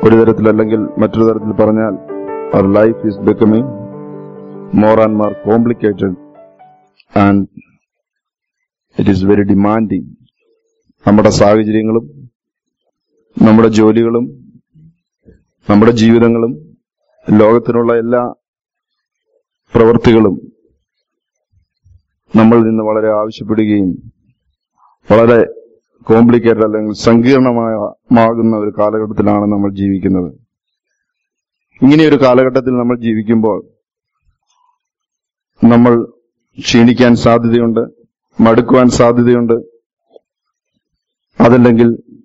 ഒരു തരത്തിലല്ലെങ്കിൽ മറ്റൊരു തരത്തിൽ പറഞ്ഞാൽ അവർ life is becoming more and more complicated and it is very demanding നമ്മുടെ സാഹചര്യങ്ങളും നമ്മുടെ ജോലികളും നമ്മുടെ ജീവിതങ്ങളും ലോകത്തിനുള്ള എല്ലാ പ്രവൃത്തികളും നമ്മളിൽ നിന്ന് വളരെ ആവശ്യപ്പെടുകയും വളരെ കോംപ്ലിക്കേറ്റഡ് അല്ലെങ്കിൽ സങ്കീർണമാകുന്ന ഒരു കാലഘട്ടത്തിലാണ് നമ്മൾ ജീവിക്കുന്നത് ഇങ്ങനെയൊരു കാലഘട്ടത്തിൽ നമ്മൾ ജീവിക്കുമ്പോൾ നമ്മൾ ക്ഷീണിക്കാൻ സാധ്യതയുണ്ട് മടുക്കുവാൻ സാധ്യതയുണ്ട് അതല്ലെങ്കിൽ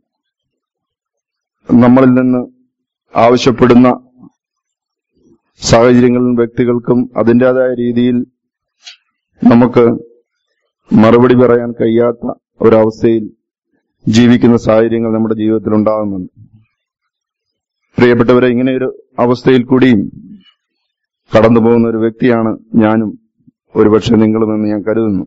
നമ്മളിൽ നിന്ന് ആവശ്യപ്പെടുന്ന സാഹചര്യങ്ങളിലും വ്യക്തികൾക്കും അതിൻ്റെതായ രീതിയിൽ നമുക്ക് മറുപടി പറയാൻ കഴിയാത്ത ഒരവസ്ഥയിൽ ജീവിക്കുന്ന സാഹചര്യങ്ങൾ നമ്മുടെ ജീവിതത്തിൽ ഉണ്ടാകുന്നുണ്ട് പ്രിയപ്പെട്ടവരെ ഇങ്ങനെ ഒരു അവസ്ഥയിൽ കൂടിയും കടന്നു പോകുന്ന ഒരു വ്യക്തിയാണ് ഞാനും ഒരുപക്ഷെ നിങ്ങളുമെന്ന് ഞാൻ കരുതുന്നു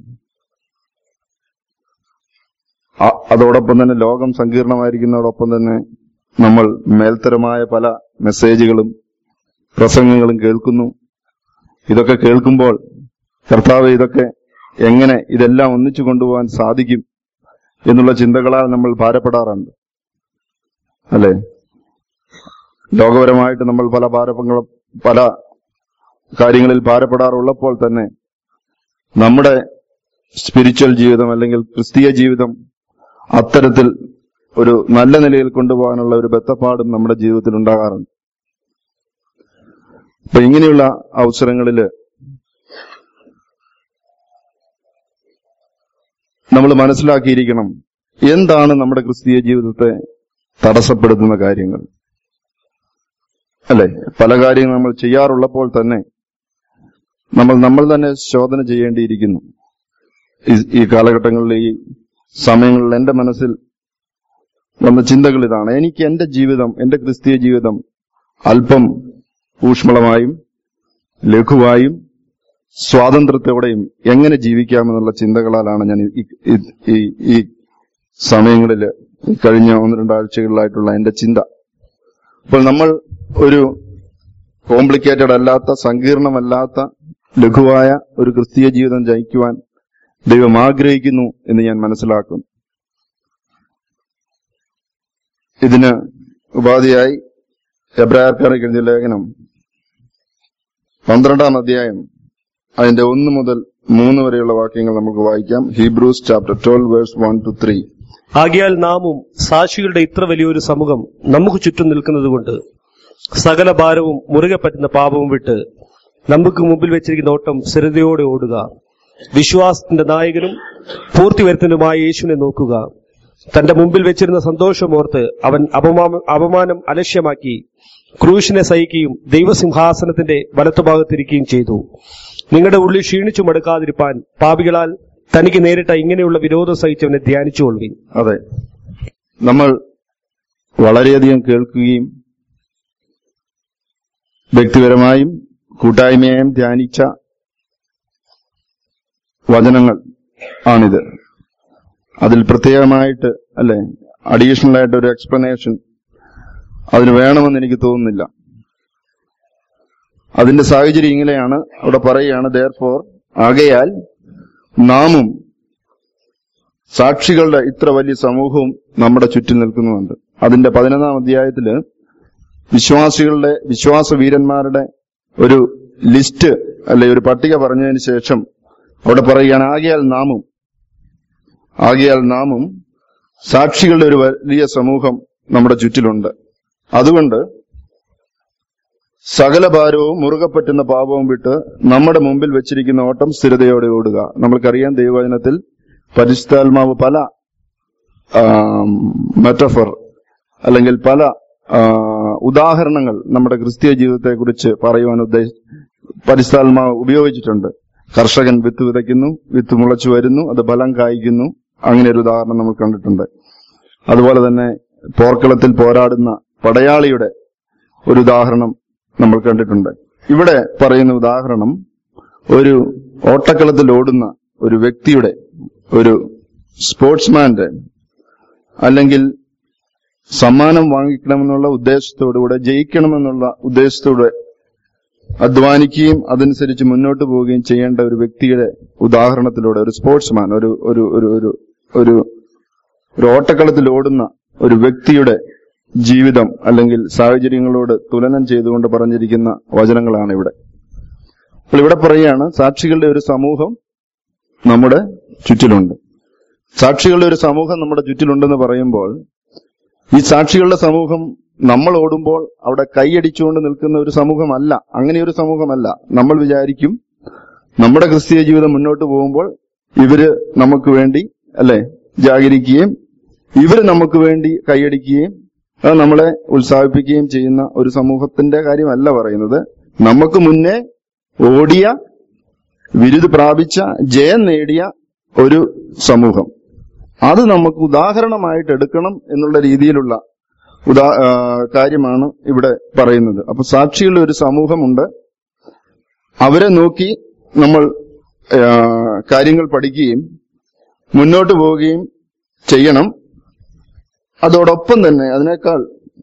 അ- അതോടൊപ്പം തന്നെ ലോകം സങ്കീർണമായിരിക്കുന്നതോടൊപ്പം തന്നെ നമ്മൾ മേൽത്തരമായ പല മെസ്സേജുകളും പ്രസംഗങ്ങളും കേൾക്കുന്നു ഇതൊക്കെ കേൾക്കുമ്പോൾ കർത്താവ് ഇതൊക്കെ എങ്ങനെ ഇതെല്ലാം ഒന്നിച്ചു കൊണ്ടുപോകാൻ സാധിക്കും എന്നുള്ള ചിന്തകളാൽ നമ്മൾ ഭാരപ്പെടാറുണ്ട് അല്ലെ ലോകപരമായിട്ട് നമ്മൾ പല ഭാരങ്ങളും പല കാര്യങ്ങളിൽ ഭാരപ്പെടാറുള്ളപ്പോൾ തന്നെ നമ്മുടെ സ്പിരിച്വൽ ജീവിതം അല്ലെങ്കിൽ ക്രിസ്തീയ ജീവിതം അത്തരത്തിൽ ഒരു നല്ല നിലയിൽ കൊണ്ടുപോകാനുള്ള ഒരു ബന്ധപ്പാടും നമ്മുടെ ജീവിതത്തിൽ ഉണ്ടാകാറുണ്ട് അപ്പൊ ഇങ്ങനെയുള്ള അവസരങ്ങളില് നമ്മൾ മനസ്സിലാക്കിയിരിക്കണം എന്താണ് നമ്മുടെ ക്രിസ്തീയ ജീവിതത്തെ തടസ്സപ്പെടുത്തുന്ന കാര്യങ്ങൾ അല്ലെ പല കാര്യങ്ങൾ നമ്മൾ ചെയ്യാറുള്ളപ്പോൾ തന്നെ നമ്മൾ നമ്മൾ തന്നെ ശോധന ചെയ്യേണ്ടിയിരിക്കുന്നു ഈ- ഈ കാലഘട്ടങ്ങളിൽ ഈ സമയങ്ങളിൽ എന്റെ മനസ്സിൽ വന്ന ചിന്തകൾ ഇതാണ് എനിക്ക് എന്റെ ജീവിതം എന്റെ ക്രിസ്തീയ ജീവിതം അല്പം ഊഷ്മളമായും ലഘുവായും സ്വാതന്ത്ര്യത്തോടെയും എങ്ങനെ ജീവിക്കാമെന്നുള്ള ചിന്തകളാലാണ് ഞാൻ ഈ- ഈ- ഈ ഈ സമയങ്ങളിൽ ഈ കഴിഞ്ഞ ഒന്ന് രണ്ടാഴ്ചകളിലായിട്ടുള്ള എന്റെ ചിന്ത അപ്പോൾ നമ്മൾ ഒരു കോംപ്ലിക്കേറ്റഡ് അല്ലാത്ത സങ്കീർണമല്ലാത്ത ലഘുവായ ഒരു ക്രിസ്തീയ ജീവിതം ജയിക്കുവാൻ ദൈവം ആഗ്രഹിക്കുന്നു എന്ന് ഞാൻ മനസ്സിലാക്കുന്നു ഇതിന് ഉപാധിയായി എബ്രായർക്കാർക്ക് എഴുതിയ ലേഖനം പന്ത്രണ്ടാം അധ്യായം അതിന്റെ ഒന്ന് മുതൽ മൂന്ന് വരെയുള്ള വാക്യങ്ങൾ നമുക്ക് വായിക്കാം Hebrews chapter twelve verse one two three ആകിയാൽ നാമും സാക്ഷികളുടെ ഇത്ര വലിയൊരു സമൂഹം നമുക്ക് ചുറ്റും നിൽക്കുന്നതുകൊണ്ട് സകല ഭാരവും മുറുകെ പറ്റുന്ന പാപവും വിട്ട് നമുക്ക് മുമ്പിൽ വെച്ചിരിക്കുന്ന ഓട്ടം സ്ഥിരതയോടെ ഓടുക വിശ്വാസത്തിന്റെ നായകനും പൂർത്തി വരുത്തുന്നതുമായ യേശുവിനെ നോക്കുക തന്റെ മുമ്പിൽ വെച്ചിരുന്ന സന്തോഷമോർത്ത് അവൻ അപമാ- അപമാനം അലക്ഷ്യമാക്കി ക്രൂശിനെ സഹിക്കുകയും ദൈവസിംഹാസനത്തിന്റെ വലത്തുഭാഗത്തിരിക്കുകയും ചെയ്തു നിങ്ങളുടെ ഉള്ളിൽ ക്ഷീണിച്ചു മടുക്കാതിരിപ്പാൻ പാപികളാൽ തനിക്ക് നേരിട്ട ഇങ്ങനെയുള്ള വിരോധം സഹിച്ചവനെ ധ്യാനിച്ചുകൊള്ളുവിൻ അതെ നമ്മൾ വളരെയധികം കേൾക്കുകയും വ്യക്തിപരമായും കൂട്ടായ്മയായും ധ്യാനിച്ച വചനങ്ങൾ ആണിത് അതിൽ പ്രത്യേകമായിട്ട് അല്ലെ അഡീഷണൽ ആയിട്ട് ഒരു എക്സ്പ്ലനേഷൻ അതിന് വേണമെന്ന് എനിക്ക് തോന്നുന്നില്ല അതിന്റെ സാഹചര്യം ഇങ്ങനെയാണ് അവിടെ പറയുകയാണ് ദയർ ഫോർ ആകയാൽ നാമും സാക്ഷികളുടെ ഇത്ര വലിയ സമൂഹവും നമ്മുടെ ചുറ്റും നിൽക്കുന്നുണ്ട് അതിന്റെ പതിനൊന്നാം അധ്യായത്തില് വിശ്വാസികളുടെ വിശ്വാസ വീരന്മാരുടെ ഒരു ലിസ്റ്റ് അല്ലെ ഒരു പട്ടിക പറഞ്ഞതിന് ശേഷം അവിടെ പറയുകയാണ് ആകയാൽ നാമും ആകയാൽ നാമും സാക്ഷികളുടെ ഒരു വലിയ സമൂഹം നമ്മുടെ ചുറ്റിലുണ്ട് അതുകൊണ്ട് സകല ഭാരവും മുറുകെ പറ്റുന്ന പാപവും വിട്ട് നമ്മുടെ മുമ്പിൽ വെച്ചിരിക്കുന്ന ഓട്ടം സ്ഥിരതയോടെ ഓടുക നമ്മൾക്കറിയാം ദൈവവചനത്തിൽ പരിശുദ്ധാത്മാവ് പല മെറ്റഫർ അല്ലെങ്കിൽ പല ആ, ഉദാഹരണങ്ങൾ നമ്മുടെ ക്രിസ്തീയ ജീവിതത്തെക്കുറിച്ച് പറയുവാൻ ഉദ്ദേശ പരിശുദ്ധാത്മാവ് ഉപയോഗിച്ചിട്ടുണ്ട് കർഷകൻ വിത്ത് വിതയ്ക്കുന്നു വിത്ത് മുളച്ചു വരുന്നു അത് ഫലം കായ്ക്കുന്നു അങ്ങനെ ഒരു ഉദാഹരണം നമ്മൾ കണ്ടിട്ടുണ്ട് അതുപോലെ തന്നെ പോർക്കളത്തിൽ പോരാടുന്ന പടയാളിയുടെ ഒരു ഉദാഹരണം നമ്മൾ കണ്ടിട്ടുണ്ട് ഇവിടെ പറയുന്ന ഉദാഹരണം ഒരു ഓട്ടക്കളത്തിൽ ഓടുന്ന ഒരു വ്യക്തിയുടെ ഒരു സ്പോർട്സ്മാന്റെ അല്ലെങ്കിൽ സമ്മാനം വാങ്ങിക്കണമെന്നുള്ള ഉദ്ദേശത്തോടുകൂടെ ജയിക്കണമെന്നുള്ള ഉദ്ദേശത്തോടെ അധ്വാനിക്കുകയും അതനുസരിച്ച് മുന്നോട്ട് പോവുകയും ചെയ്യേണ്ട ഒരു വ്യക്തിയുടെ ഉദാഹരണത്തിലൂടെ ഒരു സ്പോർട്സ്മാൻ ഒരു ഒരു ഒരു ഒരു ഒരു ഒരു ഓട്ടക്കളത്തിൽ ഓടുന്ന ഒരു വ്യക്തിയുടെ ജീവിതം അല്ലെങ്കിൽ സാഹചര്യങ്ങളോട് തുലനം ചെയ്തുകൊണ്ട് പറഞ്ഞിരിക്കുന്ന വചനങ്ങളാണ് ഇവിടെ അപ്പോൾ ഇവിടെ പറയുകയാണ് സാക്ഷികളുടെ ഒരു സമൂഹം നമ്മുടെ ചുറ്റിലുണ്ട് സാക്ഷികളുടെ ഒരു സമൂഹം നമ്മുടെ ചുറ്റിലുണ്ടെന്ന് പറയുമ്പോൾ ഈ സാക്ഷികളുടെ സമൂഹം നമ്മൾ ഓടുമ്പോൾ അവിടെ കൈയടിച്ചുകൊണ്ട് നിൽക്കുന്ന ഒരു സമൂഹമല്ല അങ്ങനെ ഒരു സമൂഹമല്ല നമ്മൾ വിചാരിക്കും നമ്മുടെ ക്രിസ്തീയ ജീവിതം മുന്നോട്ട് പോകുമ്പോൾ ഇവര് നമുക്ക് വേണ്ടി അല്ലെ ജാഗരിക്കുകയും ഇവര് നമുക്ക് വേണ്ടി കൈയടിക്കുകയും അത് നമ്മളെ ഉത്സാഹിപ്പിക്കുകയും ചെയ്യുന്ന ഒരു സമൂഹത്തിന്റെ കാര്യമല്ല പറയുന്നത് നമുക്ക് മുന്നേ ഓടിയ വിരുദ് പ്രാപിച്ച ജയം നേടിയ ഒരു സമൂഹം അത് നമുക്ക് ഉദാഹരണമായിട്ട് എടുക്കണം എന്നുള്ള രീതിയിലുള്ള ഉദാ ആ, കാര്യമാണ് ഇവിടെ പറയുന്നത് അപ്പൊ സാക്ഷികളുടെ ഒരു സമൂഹമുണ്ട് അവരെ നോക്കി നമ്മൾ ആ, കാര്യങ്ങൾ പഠിക്കുകയും മുന്നോട്ട് പോവുകയും ചെയ്യണം അതോടൊപ്പം തന്നെ അതിനേക്കാൾ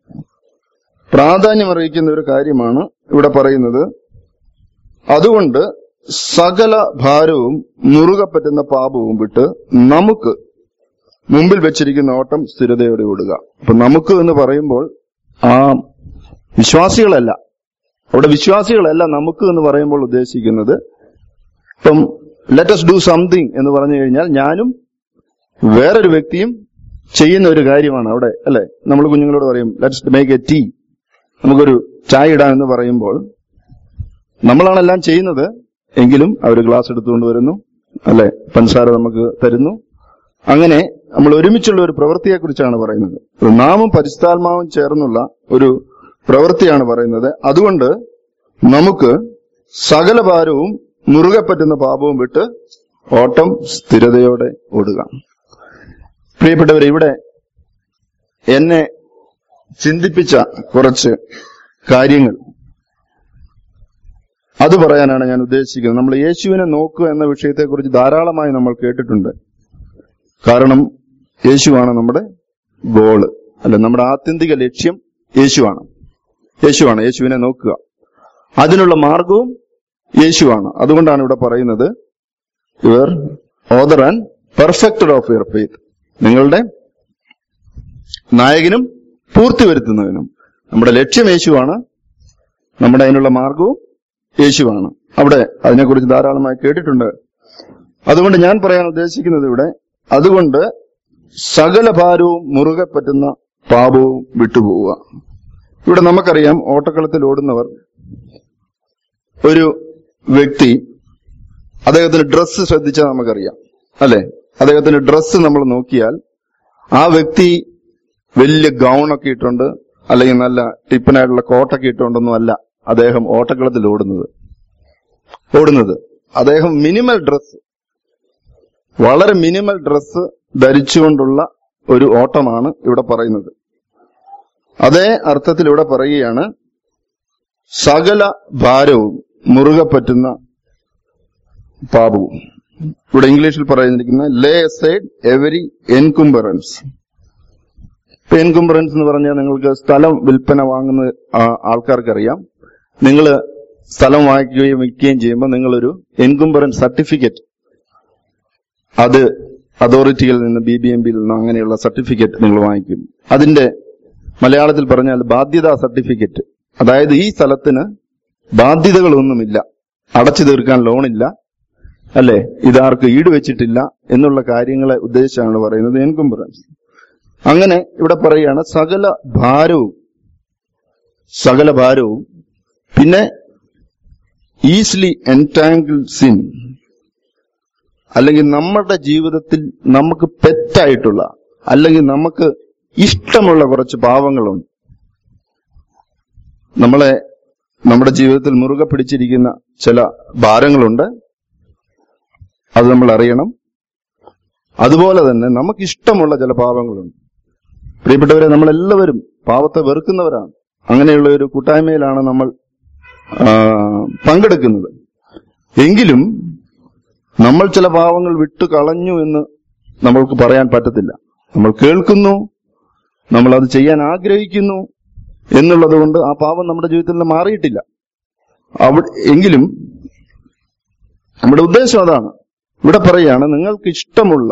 പ്രാധാന്യം അറിയിക്കുന്ന ഒരു കാര്യമാണ് ഇവിടെ പറയുന്നത് അതുകൊണ്ട് സകല ഭാരവും മുറുകെ പറ്റുന്ന പാപവും വിട്ട് നമുക്ക് മുമ്പിൽ വെച്ചിരിക്കുന്ന ഓട്ടം സ്ഥിരതയോടെ ഓടുക അപ്പൊ നമുക്ക് എന്ന് പറയുമ്പോൾ ആ വിശ്വാസികളല്ല അവിടെ വിശ്വാസികളല്ല നമുക്ക് എന്ന് പറയുമ്പോൾ ഉദ്ദേശിക്കുന്നത് ഇപ്പം ലെറ്റസ് ഡു സംതിങ് എന്ന് പറഞ്ഞു കഴിഞ്ഞാൽ ഞാനും വേറൊരു വ്യക്തിയും ചെയ്യുന്ന ഒരു കാര്യമാണ് അവിടെ അല്ലെ നമ്മൾ കുഞ്ഞുങ്ങളോട് പറയും ലെറ്റ്സ് മേക്ക് എ ടീ നമുക്കൊരു ചായ ഇടാം എന്ന് പറയുമ്പോൾ നമ്മളാണ് എല്ലാം ചെയ്യുന്നത് എങ്കിലും അവർ ഗ്ലാസ് എടുത്തുകൊണ്ട് വരുന്നു അല്ലെ പഞ്ചസാര നമുക്ക് തരുന്നു അങ്ങനെ നമ്മൾ ഒരുമിച്ചുള്ള ഒരു പ്രവൃത്തിയെ കുറിച്ചാണ് പറയുന്നത് ഒരു നാമും പരിശുദ്ധാത്മാവും ചേർന്നുള്ള ഒരു പ്രവൃത്തിയാണ് പറയുന്നത് അതുകൊണ്ട് നമുക്ക് സകല ഭാരവും മുറുകെ പറ്റുന്ന പാപവും വിട്ട് ഓട്ടം സ്ഥിരതയോടെ ഓടുക പ്രിയപ്പെട്ടവരെ ഇവിടെ എന്നെ ചിന്തിപ്പിച്ച കുറച്ച് കാര്യങ്ങൾ അത് പറയാനാണ് ഞാൻ ഉദ്ദേശിക്കുന്നത് നമ്മൾ യേശുവിനെ നോക്കുക എന്ന വിഷയത്തെക്കുറിച്ച് ധാരാളമായി നമ്മൾ കേട്ടിട്ടുണ്ട് കാരണം യേശുവാണ് നമ്മുടെ ഗോള് അല്ല നമ്മുടെ ആത്യന്തിക ലക്ഷ്യം യേശുവാണ് യേശുവാണ് യേശുവിനെ നോക്കുക അതിനുള്ള മാർഗവും യേശുവാണ് അതുകൊണ്ടാണ് ഇവിടെ പറയുന്നത് your author and perfected of your faith നിങ്ങളുടെ നായകനും പൂർത്തി വരുത്തുന്നതിനും നമ്മുടെ ലക്ഷ്യം യേശുവാണ് നമ്മുടെ അതിനുള്ള മാർഗവും യേശുവാണ് അവിടെ അതിനെക്കുറിച്ച് ധാരാളമായി കേട്ടിട്ടുണ്ട് അതുകൊണ്ട് ഞാൻ പറയാൻ ഉദ്ദേശിക്കുന്നത് ഇവിടെ അതുകൊണ്ട് സകല ഭാരവും മുറുകെ പറ്റുന്ന പാപവും വിട്ടുപോവുക ഇവിടെ നമുക്കറിയാം ഓട്ടക്കളത്തിൽ ഓടുന്നവർ ഒരു വ്യക്തി അദ്ദേഹത്തിന്റെ ഡ്രസ്സ് ശ്രദ്ധിച്ചാൽ നമുക്കറിയാം അല്ലെ അദ്ദേഹത്തിന്റെ ഡ്രസ്സ് നമ്മൾ നോക്കിയാൽ ആ വ്യക്തി വലിയ ഗൗണൊക്കെ ഇട്ടുണ്ട് അല്ലെങ്കിൽ നല്ല ടിപ്പനായിട്ടുള്ള കോട്ടൊക്കെ ഇട്ടുകൊണ്ടൊന്നും അല്ല അദ്ദേഹം ഓട്ടക്കളത്തിൽ ഓടുന്നത് ഓടുന്നത് അദ്ദേഹം മിനിമൽ ഡ്രസ്സ് വളരെ മിനിമൽ ഡ്രസ്സ് ധരിച്ചുകൊണ്ടുള്ള ഒരു ഓട്ടമാണ് ഇവിടെ പറയുന്നത് അതേ അർത്ഥത്തിൽ ഇവിടെ പറയുകയാണ് സകല ഭാരവും മുറുകെ പറ്റുന്ന പാപവും ഇവിടെ ഇംഗ്ലീഷിൽ പറയുന്നിരിക്കുന്ന ലേ സൈഡ് എവരി എൻകുംബറൻസ് ഇപ്പൊ എൻകുംബറൻസ് എന്ന് പറഞ്ഞാൽ നിങ്ങൾക്ക് സ്ഥലം വിൽപ്പന വാങ്ങുന്ന ആ- ആൾക്കാർക്കറിയാം നിങ്ങൾ സ്ഥലം വാങ്ങിക്കുകയും വിൽക്കുകയും ചെയ്യുമ്പോൾ നിങ്ങളൊരു എൻകുംബറൻസ് സർട്ടിഫിക്കറ്റ് അത് അതോറിറ്റിയിൽ നിന്ന് ബി ബി എം ബിയിൽ നിന്ന് അങ്ങനെയുള്ള സർട്ടിഫിക്കറ്റ് നിങ്ങൾ വാങ്ങിക്കും അതിന്റെ മലയാളത്തിൽ പറഞ്ഞാൽ ബാധ്യതാ സർട്ടിഫിക്കറ്റ് അതായത് ഈ സ്ഥലത്തിന് ബാധ്യതകളൊന്നുമില്ല അടച്ചു തീർക്കാൻ ലോണില്ല അല്ലെ ഇതാർക്ക് ഈട് വെച്ചിട്ടില്ല എന്നുള്ള കാര്യങ്ങളെ ഉദ്ദേശിച്ചാണ് പറയുന്നത് എൻകുംബറൻസ് അങ്ങനെ ഇവിടെ പറയുകയാണ് സകല ഭാരവും സകല ഭാരവും പിന്നെ ഈസിലി എൻടാങ്കിൾ സിൻ അല്ലെങ്കിൽ നമ്മുടെ ജീവിതത്തിൽ നമുക്ക് പെറ്റായിട്ടുള്ള അല്ലെങ്കിൽ നമുക്ക് ഇഷ്ടമുള്ള കുറച്ച് പാവങ്ങളുണ്ട് നമ്മളെ നമ്മുടെ ജീവിതത്തിൽ മുറുകെ പിടിച്ചിരിക്കുന്ന ചില ഭാരങ്ങളുണ്ട് അത് നമ്മൾ അറിയണം അതുപോലെ തന്നെ നമുക്ക് ഇഷ്ടമുള്ള ചില പാവങ്ങളുണ്ട് പ്രിയപ്പെട്ടവരെ നമ്മളെല്ലാവരും പാവത്തെ വെറുക്കുന്നവരാണ് അങ്ങനെയുള്ള ഒരു കൂട്ടായ്മയിലാണ് നമ്മൾ ആ, പങ്കെടുക്കുന്നത് എങ്കിലും നമ്മൾ ചില പാവങ്ങൾ വിട്ടു കളഞ്ഞു എന്ന് നമ്മൾക്ക് പറയാൻ പറ്റത്തില്ല നമ്മൾ കേൾക്കുന്നു നമ്മൾ അത് ചെയ്യാൻ ആഗ്രഹിക്കുന്നു എന്നുള്ളത് കൊണ്ട് ആ പാപം നമ്മുടെ ജീവിതത്തിൽ നിന്ന് മാറിയിട്ടില്ല അവിടെ എങ്കിലും നമ്മുടെ ഉദ്ദേശം അതാണ് ഇവിടെ പറയാണ് നിങ്ങൾക്ക് ഇഷ്ടമുള്ള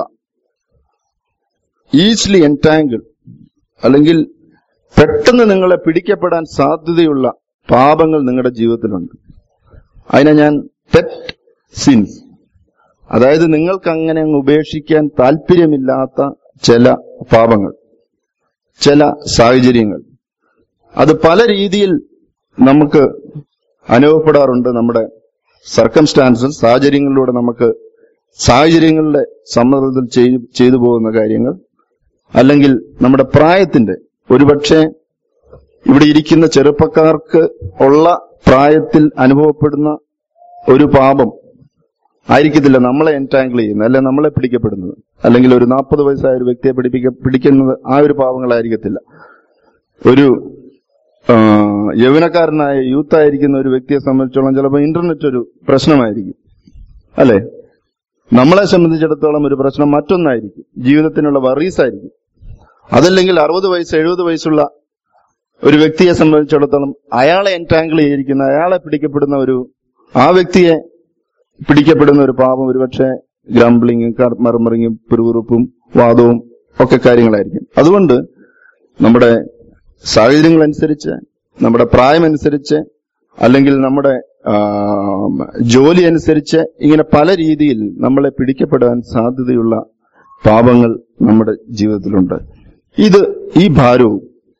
ഈസിലി എൻടാങ്കിൾ അല്ലെങ്കിൽ പെട്ടെന്ന് നിങ്ങളെ പിടിക്കപ്പെടാൻ സാധ്യതയുള്ള പാപങ്ങൾ നിങ്ങളുടെ ജീവിതത്തിലുണ്ട് അതിനെ ഞാൻ പെറ്റ് സിൻസ് അതായത് നിങ്ങൾക്ക് അങ്ങനെ അങ്ങ് ഉപേക്ഷിക്കാൻ താല്പര്യമില്ലാത്ത ചില പാപങ്ങൾ ചില സാഹചര്യങ്ങൾ അത് പല രീതിയിൽ നമുക്ക് അനുഭവപ്പെടാറുണ്ട് നമ്മുടെ സർക്കംസ്റ്റാൻസസ് സാഹചര്യങ്ങളിലൂടെ നമുക്ക് സാഹചര്യങ്ങളുടെ സമ്മർദ്ദത്തിൽ ചെയ്തു ചെയ്തു പോകുന്ന കാര്യങ്ങൾ അല്ലെങ്കിൽ നമ്മുടെ പ്രായത്തിന്റെ ഒരുപക്ഷെ ഇവിടെ ഇരിക്കുന്ന ചെറുപ്പക്കാർക്ക് ഉള്ള പ്രായത്തിൽ അനുഭവപ്പെടുന്ന ഒരു പാപം ആയിരിക്കത്തില്ല നമ്മളെ എൻടാങ്കിൾ ചെയ്യുന്നത് അല്ലെ നമ്മളെ പിടിക്കപ്പെടുന്നത് അല്ലെങ്കിൽ ഒരു നാൽപ്പത് വയസ്സായ ഒരു വ്യക്തിയെ പിടിപ്പിക്ക പിടിക്കുന്നത് ആ ഒരു പാവങ്ങളായിരിക്കത്തില്ല ഒരു ആ, യൗവനക്കാരനായ യൂത്ത് ആയിരിക്കുന്ന ഒരു വ്യക്തിയെ സംബന്ധിച്ചോളം ചിലപ്പോൾ ഇന്റർനെറ്റ് ഒരു പ്രശ്നമായിരിക്കും അല്ലെ നമ്മളെ സംബന്ധിച്ചിടത്തോളം ഒരു പ്രശ്നം മറ്റൊന്നായിരിക്കും ജീവിതത്തിനുള്ള വറീസ് ആയിരിക്കും അതല്ലെങ്കിൽ അറുപത് വയസ്സ് എഴുപത് വയസ്സുള്ള ഒരു വ്യക്തിയെ സംബന്ധിച്ചിടത്തോളം അയാളെ എൻടാങ്കിൾ ചെയ്തിരിക്കുന്ന അയാളെ പിടിക്കപ്പെടുന്ന ഒരു ആ വ്യക്തിയെ പിടിക്കപ്പെടുന്ന ഒരു പാപം ഒരുപക്ഷെ ഗ്രംബ്ലിങ്ങും മർമറിങ്ങും പിറുപിറുപ്പും വാദവും ഒക്കെ കാര്യങ്ങളായിരിക്കും അതുകൊണ്ട് നമ്മുടെ സാഹചര്യങ്ങൾ അനുസരിച്ച് നമ്മുടെ പ്രായമനുസരിച്ച് അല്ലെങ്കിൽ നമ്മുടെ ആ, ജോലി അനുസരിച്ച് ഇങ്ങനെ പല രീതിയിൽ നമ്മളെ പിടിക്കപ്പെടാൻ സാധ്യതയുള്ള പാപങ്ങൾ നമ്മുടെ ജീവിതത്തിലുണ്ട് ഇത് ഈ ഭാരവും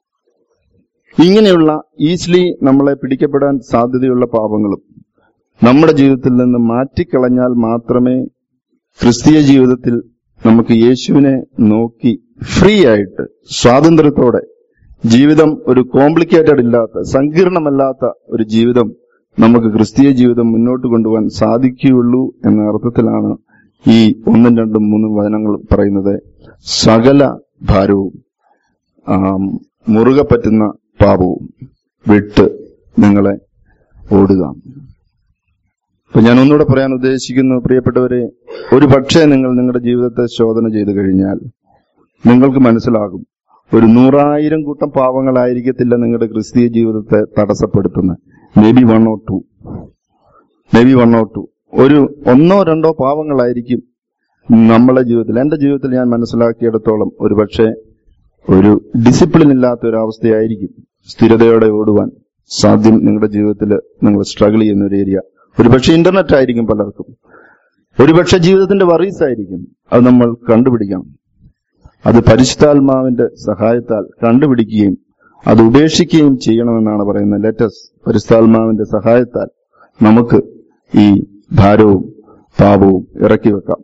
ഇങ്ങനെയുള്ള ഈസിലി നമ്മളെ പിടിക്കപ്പെടാൻ സാധ്യതയുള്ള പാപങ്ങളും നമ്മുടെ ജീവിതത്തിൽ നിന്ന് മാറ്റിക്കളഞ്ഞാൽ മാത്രമേ ക്രിസ്തീയ ജീവിതത്തിൽ നമുക്ക് യേശുവിനെ നോക്കി ഫ്രീ ആയിട്ട് സ്വാതന്ത്ര്യത്തോടെ ജീവിതം ഒരു കോംപ്ലിക്കേറ്റഡ് ഇല്ലാത്ത സങ്കീർണമല്ലാത്ത ഒരു ജീവിതം നമുക്ക് ക്രിസ്തീയ ജീവിതം മുന്നോട്ട് കൊണ്ടുപോകാൻ സാധിക്കുകയുള്ളൂ എന്ന അർത്ഥത്തിലാണ് ഈ ഒന്നും രണ്ടും മൂന്നും വചനങ്ങൾ പറയുന്നത് സകല ഭാരവും ആം, മുറുകെ പറ്റുന്ന പാപവും വിട്ട് നിങ്ങളെ ഓടുക അപ്പൊ ഞാൻ ഒന്നുകൂടെ പറയാൻ ഉദ്ദേശിക്കുന്നു പ്രിയപ്പെട്ടവരെ ഒരു പക്ഷേ നിങ്ങൾ നിങ്ങളുടെ ജീവിതത്തെ ശോധന ചെയ്തു കഴിഞ്ഞാൽ നിങ്ങൾക്ക് മനസ്സിലാകും ഒരു നൂറായിരം കൂട്ടം പാവങ്ങളായിരിക്കത്തില്ല നിങ്ങളുടെ ക്രിസ്തീയ ജീവിതത്തെ തടസ്സപ്പെടുത്തുന്നത് may be one or two may be one or two ഒരു ഒന്നോ രണ്ടോ പാവങ്ങളായിരിക്കും നമ്മളെ ജീവിതത്തിൽ എന്റെ ജീവിതത്തിൽ ഞാൻ മനസ്സിലാക്കിയിടത്തോളം ഒരു പക്ഷേ ഒരു ഡിസിപ്ലിൻ ഇല്ലാത്ത ഒരു അവസ്ഥയായിരിക്കും സ്ഥിരതയോടെ ഓടുവാൻ സാധ്യം നിങ്ങളുടെ ജീവിതത്തിൽ നിങ്ങൾ സ്ട്രഗിൾ ചെയ്യുന്ന ഒരു ഏരിയ ഒരുപക്ഷെ ഇന്റർനെറ്റ് ആയിരിക്കും പലർക്കും ഒരുപക്ഷെ ജീവിതത്തിന്റെ വറീസ് ആയിരിക്കും അത് നമ്മൾ കണ്ടുപിടിക്കണം അത് പരിശുദ്ധാത്മാവിന്റെ സഹായത്താൽ കണ്ടുപിടിക്കുകയും അത് ഉപേക്ഷിക്കുകയും ചെയ്യണമെന്നാണ് പറയുന്നത് ലെറ്റസ് പരിശുദ്ധാത്മാവിന്റെ സഹായത്താൽ നമുക്ക് ഈ ഭാരവും പാപവും ഇറക്കി വെക്കാം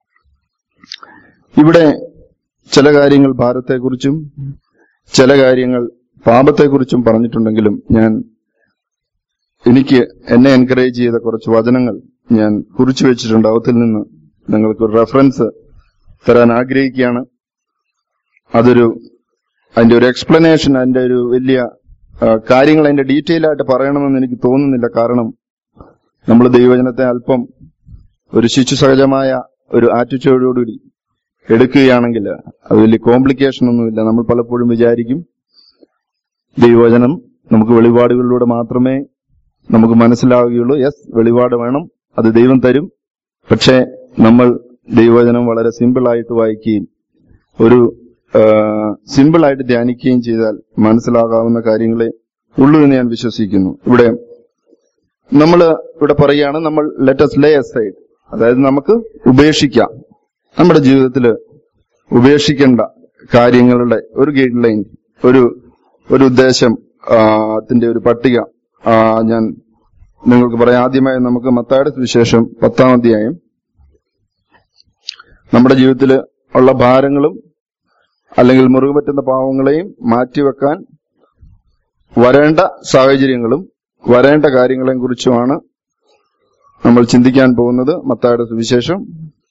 ഇവിടെ ചില കാര്യങ്ങൾ ഭാരത്തെക്കുറിച്ചും ചില കാര്യങ്ങൾ പാപത്തെക്കുറിച്ചും പറഞ്ഞിട്ടുണ്ടെങ്കിലും ഞാൻ എനിക്ക് എന്നെ എൻകറേജ് ചെയ്ത കുറച്ച് വചനങ്ങൾ ഞാൻ കുറിച്ചു വെച്ചിട്ടുണ്ട് അവത്തിൽ നിന്ന് നിങ്ങൾക്ക് ഒരു റെഫറൻസ് തരാൻ ആഗ്രഹിക്കുകയാണ് അതൊരു അതിന്റെ ഒരു എക്സ്പ്ലനേഷൻ അതിന്റെ ഒരു വലിയ ആ, കാര്യങ്ങൾ അതിന്റെ ഡീറ്റെയിൽ ആയിട്ട് പറയണമെന്ന് എനിക്ക് തോന്നുന്നില്ല കാരണം നമ്മൾ ദൈവജനത്തെ അല്പം ഒരു ശിശു സഹജമായ ഒരു ആറ്റിറ്റ്യൂഡോടുകൂടി എടുക്കുകയാണെങ്കിൽ അത് വലിയ കോംപ്ലിക്കേഷൻ ഒന്നുമില്ല നമ്മൾ പലപ്പോഴും വിചാരിക്കും ദൈവവചനം നമുക്ക് വെളിപാടുകളിലൂടെ മാത്രമേ നമുക്ക് മനസ്സിലാവുകയുള്ളൂ യെസ് വെളിപാട് വേണം അത് ദൈവം തരും പക്ഷേ നമ്മൾ ദൈവവചനം വളരെ സിമ്പിൾ ആയിട്ട് വായിക്കുകയും ഒരു സിമ്പിൾ ആയിട്ട് ധ്യാനിക്കുകയും ചെയ്താൽ മനസ്സിലാകാവുന്ന കാര്യങ്ങളെ ഉള്ളൂ എന്ന് ഞാൻ വിശ്വസിക്കുന്നു ഇവിടെ നമ്മൾ ഇവിടെ പറയുകയാണ് നമ്മൾ ലെറ്റസ് ലേ സൈഡ് അതായത് നമുക്ക് ഉപേക്ഷിക്കാം നമ്മുടെ ജീവിതത്തിൽ ഉപേക്ഷിക്കേണ്ട കാര്യങ്ങളുടെ ഒരു ഗൈഡ് ലൈൻ ഒരു ഒരു ഉദ്ദേശം ആ, ത്തിന്റെ ഒരു പട്ടിക ആ, ഞാൻ നിങ്ങൾക്ക് പറയാം ആദ്യമായി നമുക്ക് മത്തായുടെ സുവിശേഷം പത്താം അധ്യായം നമ്മുടെ ജീവിതത്തിൽ ഉള്ള ഭാരങ്ങളും അല്ലെങ്കിൽ മുറുകെ പറ്റുന്ന പാവങ്ങളെയും മാറ്റിവെക്കാൻ വരേണ്ട സാഹചര്യങ്ങളും വരേണ്ട കാര്യങ്ങളെയും കുറിച്ചുമാണ് നമ്മൾ ചിന്തിക്കാൻ പോകുന്നത് മത്തായുടെ സുവിശേഷം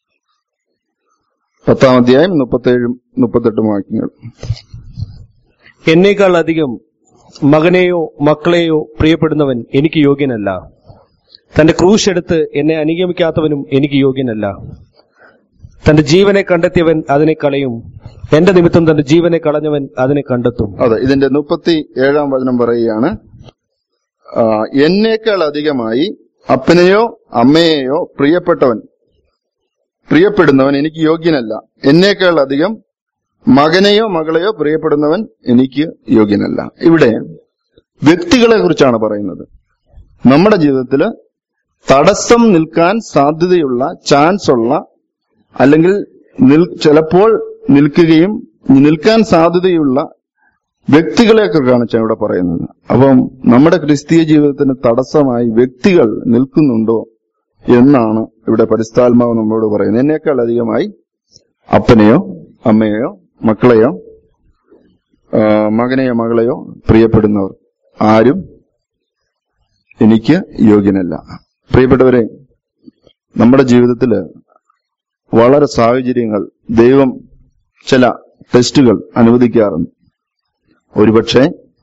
പത്താം അധ്യായം മുപ്പത്തേഴും മുപ്പത്തെട്ടും വാക്യങ്ങൾ എന്നേക്കാൾ അധികം മകനെയോ മക്കളെയോ പ്രിയപ്പെടുന്നവൻ എനിക്ക് യോഗ്യനല്ല തന്റെ ക്രൂശ് എടുത്ത് എന്നെ അനുഗമിക്കാത്തവനും എനിക്ക് യോഗ്യനല്ല തന്റെ ജീവനെ കണ്ടെത്തിയവൻ അതിനെ കളയും എന്റെ നിമിത്തം തന്റെ ജീവനെ കളഞ്ഞവൻ അതിനെ കണ്ടെത്തും അതെ ഇതിന്റെ മുപ്പത്തി ഏഴാം വചനം പറയുകയാണ് ആ, എന്നേക്കാൾ അധികമായി അപ്പനെയോ അമ്മയെയോ പ്രിയപ്പെട്ടവൻ പ്രിയപ്പെടുന്നവൻ എനിക്ക് യോഗ്യനല്ല എന്നേക്കാൾ അധികം മകനെയോ മകളെയോ പ്രിയപ്പെടുന്നവൻ എനിക്ക് യോഗ്യനല്ല ഇവിടെ വ്യക്തികളെ കുറിച്ചാണ് പറയുന്നത് നമ്മുടെ ജീവിതത്തിൽ തടസ്സം നിൽക്കാൻ സാധ്യതയുള്ള ചാൻസ് ഉള്ള അല്ലെങ്കിൽ നിൽ- ചിലപ്പോൾ നിൽക്കുകയും നിൽക്കാൻ സാധ്യതയുള്ള വ്യക്തികളെ കുറിച്ചാണ് ഞാൻ ഇവിടെ പറയുന്നത് അപ്പം നമ്മുടെ ക്രിസ്തീയ ജീവിതത്തിന് തടസ്സമായി വ്യക്തികൾ നിൽക്കുന്നുണ്ടോ എന്നാണ് ഇവിടെ പരിസ്ഥാത്മാവ് നമ്മളോട് പറയുന്നത് എന്നേക്കാൾ അധികമായി അപ്പനെയോ അമ്മയെയോ മക്കളെയോ ആ, മകനെയോ മകളെയോ പ്രിയപ്പെടുന്നവർ ആരും എനിക്ക് യോഗ്യനല്ല പ്രിയപ്പെട്ടവരെ നമ്മുടെ ജീവിതത്തില് വളരെ സാഹചര്യങ്ങൾ ദൈവം ചില ടെസ്റ്റുകൾ അനുവദിക്കാറുണ്ട് ഒരുപക്ഷെ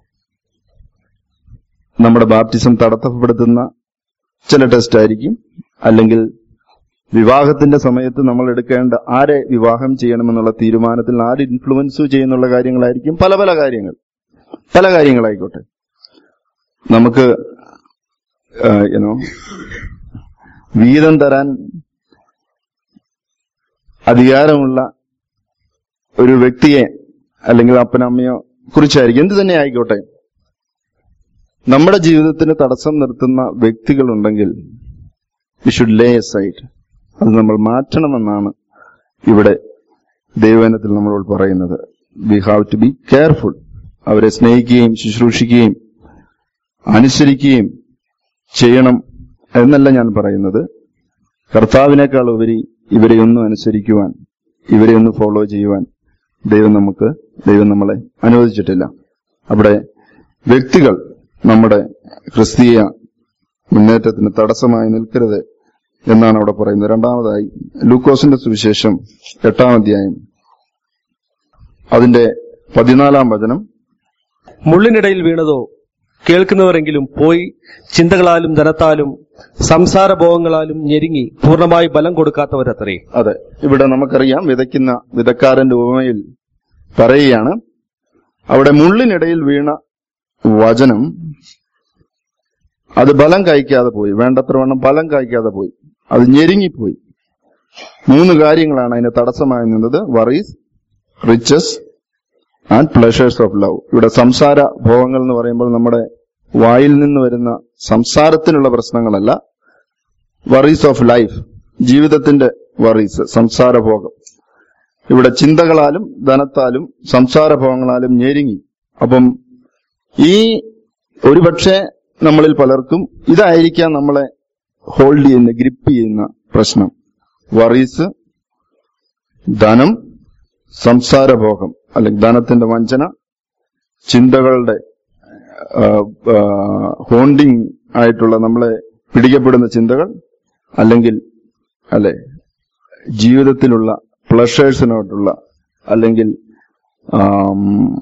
നമ്മുടെ ബാപ്റ്റിസം തടസ്സപ്പെടുത്തുന്ന ചില ടെസ്റ്റ് ആയിരിക്കും അല്ലെങ്കിൽ വിവാഹത്തിന്റെ സമയത്ത് നമ്മൾ എടുക്കേണ്ട ആരെ വിവാഹം ചെയ്യണമെന്നുള്ള തീരുമാനത്തിൽ ആര് ഇൻഫ്ലുവൻസ് ചെയ്യുന്നുള്ള കാര്യങ്ങളായിരിക്കും പല പല കാര്യങ്ങൾ പല കാര്യങ്ങളായിക്കോട്ടെ നമുക്ക് യുനോ വീതം തരാൻ അധികാരമുള്ള ഒരു വ്യക്തിയെ അല്ലെങ്കിൽ അപ്പനമ്മയോ കുറിച്ചായിരിക്കും എന്ത് തന്നെ ആയിക്കോട്ടെ നമ്മുടെ ജീവിതത്തിന് തടസ്സം നിർത്തുന്ന വ്യക്തികളുണ്ടെങ്കിൽ വി ഷുഡ് ലേ സൈഡ് അത് നമ്മൾ മാറ്റണമെന്നാണ് ഇവിടെ ദൈവനത്തിൽ നമ്മളോട് പറയുന്നത് we have to be careful അവരെ സ്നേഹിക്കുകയും ശുശ്രൂഷിക്കുകയും അനുസരിക്കുകയും ചെയ്യണം എന്നല്ല ഞാൻ പറയുന്നത് കർത്താവിനേക്കാൾ ഉപരി ഇവരെ ഒന്നും അനുസരിക്കുവാൻ ഇവരെ ഒന്ന് ഫോളോ ചെയ്യുവാൻ ദൈവം നമുക്ക് ദൈവം നമ്മളെ അനുവദിച്ചിട്ടില്ല അവിടെ വ്യക്തികൾ നമ്മുടെ ക്രിസ്തീയ മുന്നേറ്റത്തിന് തടസ്സമായി നിൽക്കരുത് എന്നാണ് അവിടെ പറയുന്നത് രണ്ടാമതായി ലൂക്കോസിന്റെ സുവിശേഷം എട്ടാം അധ്യായം അതിന്റെ പതിനാലാം വചനം മുള്ളിനിടയിൽ വീണതോ കേൾക്കുന്നവരെങ്കിലും പോയി ചിന്തകളാലും ധനത്താലും സംസാരഭോഗങ്ങളാലും ഞെരുങ്ങി പൂർണ്ണമായി ബലം കൊടുക്കാത്തവരത്രേ അതെ ഇവിടെ നമുക്കറിയാം വിതയ്ക്കുന്ന വിതക്കാരന്റെ ഉപമയിൽ പറയുകയാണ് അവിടെ മുള്ളിനിടയിൽ വീണ വചനം അത് ബലം കായ്ക്കാതെ പോയി വേണ്ടത്ര വണ്ണം ബലം കായ്ക്കാതെ പോയി അത് ഞെരുങ്ങിപ്പോയി മൂന്ന് കാര്യങ്ങളാണ് അതിന് തടസ്സമായി നിന്നത് worries riches and pleasures of love ഇവിടെ സംസാര ഭോഗങ്ങൾ എന്ന് പറയുമ്പോൾ നമ്മുടെ വായിൽ നിന്ന് വരുന്ന സംസാരത്തിനുള്ള പ്രശ്നങ്ങളല്ല വറീസ് ഓഫ് ലൈഫ് ജീവിതത്തിന്റെ വറീസ് സംസാരഭോഗം ഇവിടെ ചിന്തകളാലും ധനത്താലും സംസാരഭോഗങ്ങളാലും ഞെരുങ്ങി അപ്പം ഈ ഒരുപക്ഷെ നമ്മളിൽ പലർക്കും ഇതായിരിക്കാം നമ്മളെ ഹോൾഡ് ചെയ്യുന്ന ഗ്രിപ്പ് ചെയ്യുന്ന പ്രശ്നം വറീസ് ധനം സംസാരഭോഗം അല്ലെങ്കിൽ ധനത്തിന്റെ വഞ്ചന ചിന്തകളുടെ ഹോണ്ടിങ് ആയിട്ടുള്ള നമ്മളെ പിടിക്കപ്പെടുന്ന ചിന്തകൾ അല്ലെങ്കിൽ അല്ലെ ജീവിതത്തിലുള്ള പ്ലഷേഴ്സിനോട്ടുള്ള അല്ലെങ്കിൽ ആം,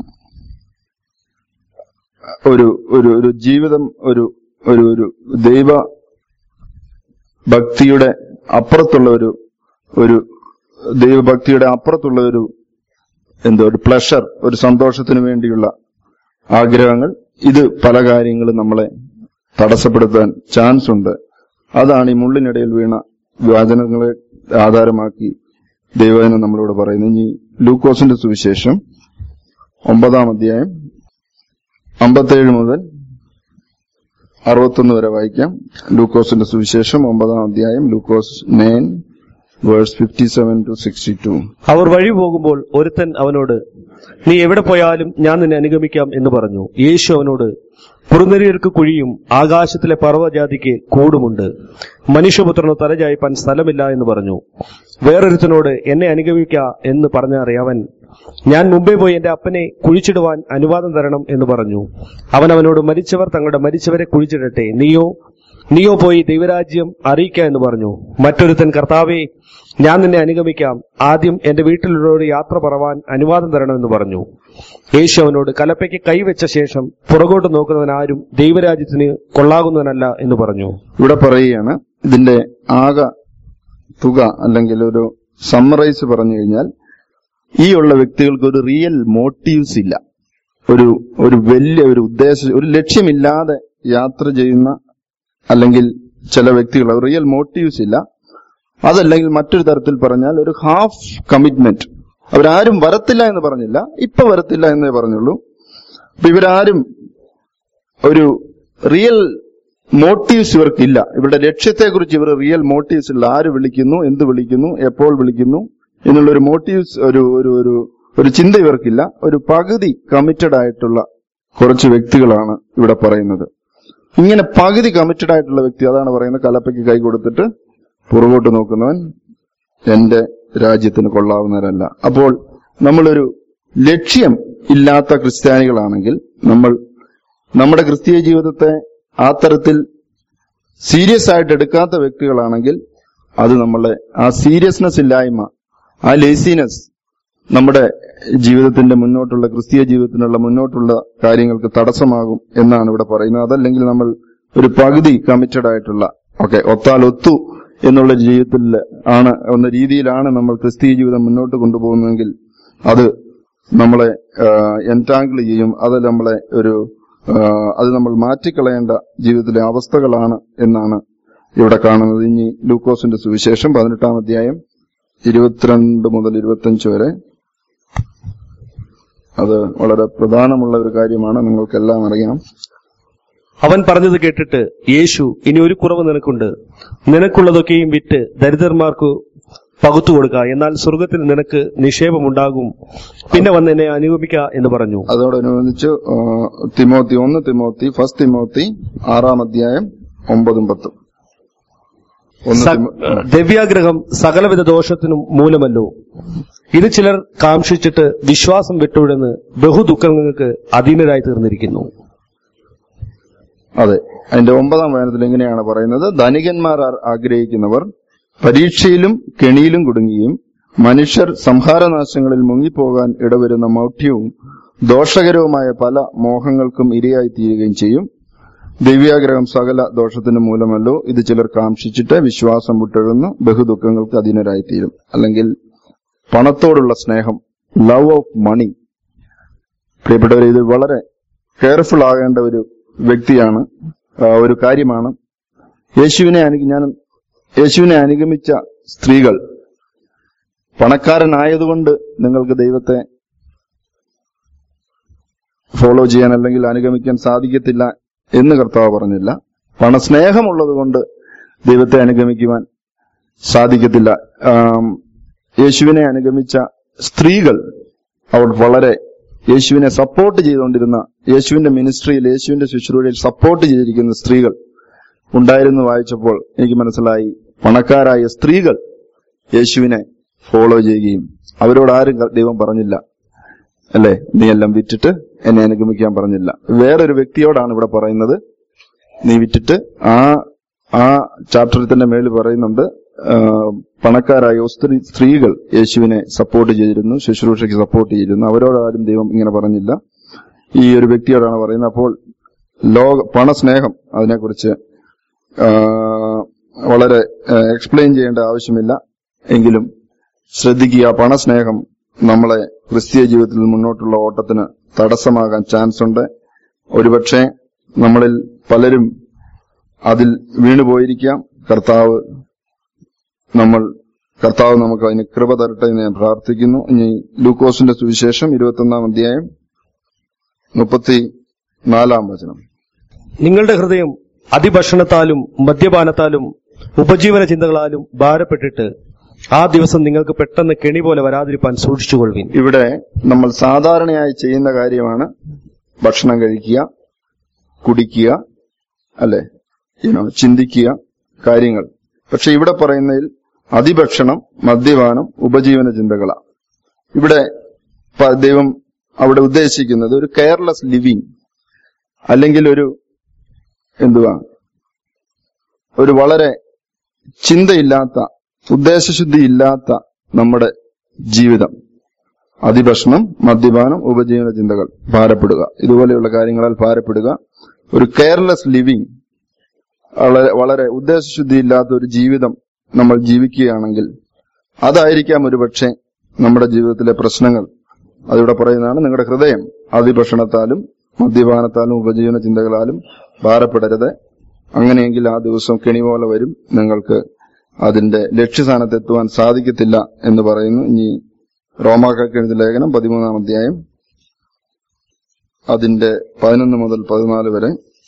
ഒരു ഒരു ഒരു ജീവിതം ഒരു ഒരു ഒരു ദൈവ ഭക്തിയുടെ അപ്പുറത്തുള്ള ഒരു ഒരു ദൈവഭക്തിയുടെ അപ്പുറത്തുള്ള ഒരു എന്തോ ഒരു പ്ലഷർ ഒരു സന്തോഷത്തിന് വേണ്ടിയുള്ള ആഗ്രഹങ്ങൾ ഇത് പല കാര്യങ്ങളും നമ്മളെ തടസ്സപ്പെടുത്താൻ ചാൻസ് ഉണ്ട് അതാണ് ഈ മുള്ളിനിടയിൽ വീണ വാചനങ്ങളെ ആധാരമാക്കി ദൈവജനം നമ്മളോട് പറയുന്നത് ഇനി ലൂക്കോസിന്റെ സുവിശേഷം ഒമ്പതാം അധ്യായം അമ്പത്തേഴ് മുതൽ അറുപത്തൊന്ന് വരെ വായിക്കാം ലൂക്കോസിന്റെ സുവിശേഷം ഒമ്പതാം അധ്യായം ലൂക്കോസ് nine verse fifty seven to sixty two അവർ വഴി പോകുമ്പോൾ ഒരുത്തൻ അവനോട് നീ എവിടെ പോയാലും ഞാൻ നിന്നെ അനുഗമിക്കാം എന്ന് പറഞ്ഞു യേശു അവനോട് കുറുനരിയർക്ക് കുഴിയും ആകാശത്തിലെ പർവ്വജാതിക്ക് കൂടുമുണ്ട് മനുഷ്യപുത്രനോ തലചായ്പാൻ സ്ഥലമില്ല എന്ന് പറഞ്ഞു വേറൊരുത്തനോട് എന്നെ അനുഗമിക്ക എന്ന് പറഞ്ഞാറേ അവൻ ഞാൻ മുമ്പേ പോയി എന്റെ അപ്പനെ കുഴിച്ചിടുവാൻ അനുവാദം തരണം എന്ന് പറഞ്ഞു അവൻ അവനോട് മരിച്ചവർ തങ്ങളുടെ മരിച്ചവരെ കുഴിച്ചിടട്ടെ നീയോ നീയോ പോയി ദൈവരാജ്യം അറിയിക്ക എന്ന് പറഞ്ഞു മറ്റൊരുത്തൻ കർത്താവെ ഞാൻ നിന്നെ അനുഗമിക്കാം ആദ്യം എന്റെ വീട്ടിലുള്ളവരോട് യാത്ര പറവാൻ അനുവാദം തരണമെന്ന് പറഞ്ഞു യേശു അവനോട് കലപ്പയ്ക്ക് കൈവച്ച ശേഷം പുറകോട്ട് നോക്കുന്നവൻ ആരും ദൈവരാജ്യത്തിന് കൊള്ളാകുന്നവനല്ല എന്ന് പറഞ്ഞു ഇവിടെ പറയുകയാണ് ഇതിന്റെ ആകെ തുക അല്ലെങ്കിൽ ഒരു സമ്മറൈസ് പറഞ്ഞു കഴിഞ്ഞാൽ ഈ ഉള്ള വ്യക്തികൾക്ക് ഒരു റിയൽ മോട്ടീവ്സ് ഇല്ല ഒരു ഒരു വലിയ ഒരു ഉദ്ദേശ ഒരു ലക്ഷ്യമില്ലാതെ യാത്ര ചെയ്യുന്ന അല്ലെങ്കിൽ ചില വ്യക്തികൾ റിയൽ മോട്ടീവ്സ് ഇല്ല അതല്ലെങ്കിൽ മറ്റൊരു തരത്തിൽ പറഞ്ഞാൽ ഒരു ഹാഫ് കമ്മിറ്റ്മെന്റ് അവരാരും വരത്തില്ല എന്ന് പറഞ്ഞില്ല ഇപ്പൊ വരത്തില്ല എന്നേ പറഞ്ഞുള്ളൂ അപ്പൊ ഇവരാരും ഒരു റിയൽ മോട്ടീവ്സ് ഇവർക്കില്ല ഇവരുടെ ലക്ഷ്യത്തെക്കുറിച്ച് ഇവർ റിയൽ മോട്ടീവ്സ് ഇല്ല ആര് വിളിക്കുന്നു എന്ത് വിളിക്കുന്നു എപ്പോൾ വിളിക്കുന്നു എന്നുള്ള ഒരു മോട്ടീവ്സ് ഒരു ഒരു ഒരു ഒരു ചിന്ത ഇവർക്കില്ല ഒരു പകുതി കമ്മിറ്റഡ് ആയിട്ടുള്ള കുറച്ച് വ്യക്തികളാണ് ഇവിടെ പറയുന്നത് ഇങ്ങനെ പകുതി കമ്മിറ്റഡ് ആയിട്ടുള്ള വ്യക്തി അതാണ് പറയുന്നത് കലപ്പയ്ക്ക് കൈ കൊടുത്തിട്ട് പുറകോട്ട് നോക്കുന്നവൻ എന്റെ രാജ്യത്തിന് കൊള്ളാവുന്നവരല്ല അപ്പോൾ നമ്മളൊരു ലക്ഷ്യം ഇല്ലാത്ത ക്രിസ്ത്യാനികളാണെങ്കിൽ നമ്മൾ നമ്മുടെ ക്രിസ്തീയ ജീവിതത്തെ ആ തരത്തിൽ സീരിയസ് ആയിട്ട് എടുക്കാത്ത വ്യക്തികളാണെങ്കിൽ അത് നമ്മളെ ആ സീരിയസ്നെസ് ഇല്ലായ്മ ആ ലേസിനെസ് നമ്മുടെ ജീവിതത്തിന്റെ മുന്നോട്ടുള്ള ക്രിസ്തീയ ജീവിതത്തിനുള്ള മുന്നോട്ടുള്ള കാര്യങ്ങൾക്ക് തടസ്സമാകും എന്നാണ് ഇവിടെ പറയുന്നത് അതല്ലെങ്കിൽ നമ്മൾ ഒരു പകുതി കമ്മിറ്റഡ് ആയിട്ടുള്ള ഓക്കെ ഒത്താൽ ഒത്തു എന്നുള്ള ജീവിതത്തിൽ ആണ് എന്ന രീതിയിലാണ് നമ്മൾ ക്രിസ്തീയ ജീവിതം മുന്നോട്ട് കൊണ്ടുപോകുന്നതെങ്കിൽ അത് നമ്മളെ എൻറ്റാങ്കിൾ ചെയ്യും അത് നമ്മളെ ഒരു ആ, അത് നമ്മൾ മാറ്റിക്കളയേണ്ട ജീവിതത്തിലെ അവസ്ഥകളാണ് എന്നാണ് ഇവിടെ കാണുന്നത് ഇനി ലൂക്കോസിന്റെ സുവിശേഷം പതിനെട്ടാം അധ്യായം ഇരുപത്തിരണ്ട് മുതൽ ഇരുപത്തിയഞ്ച് വരെ അത് വളരെ പ്രധാനമുള്ള ഒരു കാര്യമാണ് നിങ്ങൾക്കെല്ലാം അറിയാം അവൻ പറഞ്ഞത് കേട്ടിട്ട് യേശു ഇനി ഒരു കുറവ് നിനക്കുണ്ട് നിനക്കുള്ളതൊക്കെയും വിറ്റ് ദരിദ്രന്മാർക്ക് പകുത്തു കൊടുക്ക എന്നാൽ സ്വർഗത്തിൽ നിനക്ക് നിക്ഷേപമുണ്ടാകും പിന്നെ വന്ന് എന്നെ അനുഗമിക്ക എന്ന് പറഞ്ഞു അതോടനുബന്ധിച്ച് ആ, തിമോത്തി ഒന്ന് തിമോത്തി ഫസ്റ്റ് തിമോത്തി ആറാം അധ്യായം ഒമ്പതും പത്തും ഒന്ന് സ- തിമോ- ദിവ്യാഗ്രഹം സകലവിധ ദോഷത്തിനും മൂലമല്ലോ ഇത് ചിലർ കാംക്ഷിച്ചിട്ട് വിശ്വാസം വിട്ടുവിടുന്ന് ബഹുദുഃഖങ്ങൾക്ക് അധീനരായി തീർന്നിരിക്കുന്നു അതെ അതിന്റെ ഒമ്പതാം വചനത്തിൽ എങ്ങനെയാണ് പറയുന്നത് ധനികന്മാർ ആ- ആഗ്രഹിക്കുന്നവർ പരീക്ഷയിലും കെണിയിലും കുടുങ്ങിയും മനുഷ്യർ സംഹാരനാശങ്ങളിൽ മുങ്ങിപ്പോകാൻ ഇടവരുന്ന മൗഢ്യവും ദോഷകരവുമായ പല മോഹങ്ങൾക്കും ഇരയായി തീരുകയും ചെയ്യും ദിവ്യാഗ്രഹം സകല ദോഷത്തിന് മൂലമല്ലോ ഇത് ചിലർ കാംക്ഷിച്ചിട്ട് വിശ്വാസം വിട്ടെഴുന്നു ബഹുദുഃഖങ്ങൾക്ക് അധീനരായി തീരും അല്ലെങ്കിൽ പണത്തോടുള്ള സ്നേഹം ലവ് ഓഫ് മണി പ്രിയപ്പെട്ടവരെ ഇത് വളരെ കെയർഫുൾ ആകേണ്ട ഒരു വ്യക്തിയാണ് ആ, ഒരു കാര്യമാണ് യേശുവിനെ അനു ഞാൻ യേശുവിനെ അനുഗമിച്ച സ്ത്രീകൾ പണക്കാരനായതുകൊണ്ട് നിങ്ങൾക്ക് ദൈവത്തെ ഫോളോ ചെയ്യാൻ അല്ലെങ്കിൽ അനുഗമിക്കാൻ സാധിക്കത്തില്ല എന്ന് കർത്താവ് പറഞ്ഞില്ല പണസ്നേഹമുള്ളത് കൊണ്ട് ദൈവത്തെ അനുഗമിക്കുവാൻ സാധിക്കത്തില്ല ആം, യേശുവിനെ അനുഗമിച്ച സ്ത്രീകൾ അവർ വളരെ യേശുവിനെ സപ്പോർട്ട് ചെയ്തുകൊണ്ടിരുന്ന യേശുവിന്റെ മിനിസ്ട്രിയിൽ യേശുവിന്റെ ശുശ്രൂഷയിൽ സപ്പോർട്ട് ചെയ്തിരിക്കുന്ന സ്ത്രീകൾ ഉണ്ടായിരുന്നു വായിച്ചപ്പോൾ എനിക്ക് മനസ്സിലായി പണക്കാരായ സ്ത്രീകൾ യേശുവിനെ ഫോളോ ചെയ്യുകയും അവരോട് ആരും ക- ദൈവം പറഞ്ഞില്ല അല്ലെ നീ എല്ലാം വിറ്റിട്ട് എന്നെ അനുഗമിക്കാൻ പറഞ്ഞില്ല വേറൊരു വ്യക്തിയോടാണ് ഇവിടെ പറയുന്നത് നീ വിറ്റിട്ട് ആ ആ ചാപ്റ്ററിൽ തന്നെ മേളിൽ പറയുന്നുണ്ട് ആ, പണക്കാരായ സ്ത്രീ സ്ത്രീകൾ യേശുവിനെ സപ്പോർട്ട് ചെയ്തിരുന്നു ശുശ്രൂഷയ്ക്ക് സപ്പോർട്ട് ചെയ്തിരുന്നു അവരോടാരും ദൈവം ഇങ്ങനെ പറഞ്ഞില്ല ഈ ഒരു വ്യക്തിയോടാണ് പറയുന്നത് അപ്പോൾ ലോക പണസ്നേഹം അതിനെക്കുറിച്ച് ആ, വളരെ എക്സ്പ്ലെയിൻ ചെയ്യേണ്ട ആവശ്യമില്ല എങ്കിലും ശ്രദ്ധിക്കുക പണസ്നേഹം നമ്മളെ ക്രിസ്തീയ ജീവിതത്തിൽ മുന്നോട്ടുള്ള ഓട്ടത്തിന് തടസ്സമാകാൻ ചാൻസ് ഉണ്ട് ഒരുപക്ഷെ നമ്മളിൽ പലരും അതിൽ വീണുപോയിരിക്കാം കർത്താവ് നമ്മൾ കർത്താവ് നമുക്ക് അതിന് കൃപ തരട്ടെ എന്ന് ഞാൻ പ്രാർത്ഥിക്കുന്നു ഇനി ലൂക്കോസിന്റെ സുവിശേഷം ഇരുപത്തൊന്നാം അധ്യായം മുപ്പത്തി നാലാം വചനം നിങ്ങളുടെ ഹൃദയം അതിഭക്ഷണത്താലും മദ്യപാനത്താലും ഉപജീവന ചിന്തകളാലും ഭാരപ്പെട്ടിട്ട് ആ ദിവസം നിങ്ങൾക്ക് പെട്ടെന്ന് കെണി പോലെ വരാതിരിപ്പാൻ സൂക്ഷിച്ചുകൊള്ളുവിൻ ഇവിടെ നമ്മൾ സാധാരണയായി ചെയ്യുന്ന കാര്യമാണ് ഭക്ഷണം കഴിക്കുക കുടിക്കുക അല്ലെ യുനോ ചിന്തിക്കുക കാര്യങ്ങൾ പക്ഷെ ഇവിടെ പറയുന്നതിൽ അതിഭക്ഷണം മദ്യപാനം ഉപജീവന ചിന്തകളാണ് ഇവിടെ പ- ദൈവം അവിടെ ഉദ്ദേശിക്കുന്നത് ഒരു കെയർലെസ് ലിവിങ് അല്ലെങ്കിൽ ഒരു എന്തുവാ ഒരു വളരെ ചിന്തയില്ലാത്ത ഉദ്ദേശശുദ്ധി ഇല്ലാത്ത നമ്മുടെ ജീവിതം അതിഭക്ഷണം മദ്യപാനം ഉപജീവന ചിന്തകൾ ഭാരപ്പെടുക ഇതുപോലെയുള്ള കാര്യങ്ങളാൽ ഭാരപ്പെടുക ഒരു കെയർലെസ് ലിവിങ് വളരെ വളരെ ഉദ്ദേശശുദ്ധി ഇല്ലാത്ത ഒരു ജീവിതം നമ്മൾ ജീവിക്കുകയാണെങ്കിൽ അതായിരിക്കാം ഒരുപക്ഷെ നമ്മുടെ ജീവിതത്തിലെ പ്രശ്നങ്ങൾ അതിവിടെ പറയുന്നതാണ് നിങ്ങളുടെ ഹൃദയം അതിഭക്ഷണത്താലും മദ്യപാനത്താലും ഉപജീവന ചിന്തകളാലും ഭാരപ്പെടരുത് അങ്ങനെയെങ്കിൽ ആ ദിവസം കെണി പോലെ വരും നിങ്ങൾക്ക് അതിന്റെ ലക്ഷ്യസ്ഥാനത്തെത്തുവാൻ സാധിക്കത്തില്ല എന്ന് പറയുന്നു ഇനി റോമാക്കാർക്ക് എഴുതിയ ലേഖനം പതിമൂന്നാം അധ്യായം അതിന്റെ പതിനൊന്ന് മുതൽ പതിനാല് വരെ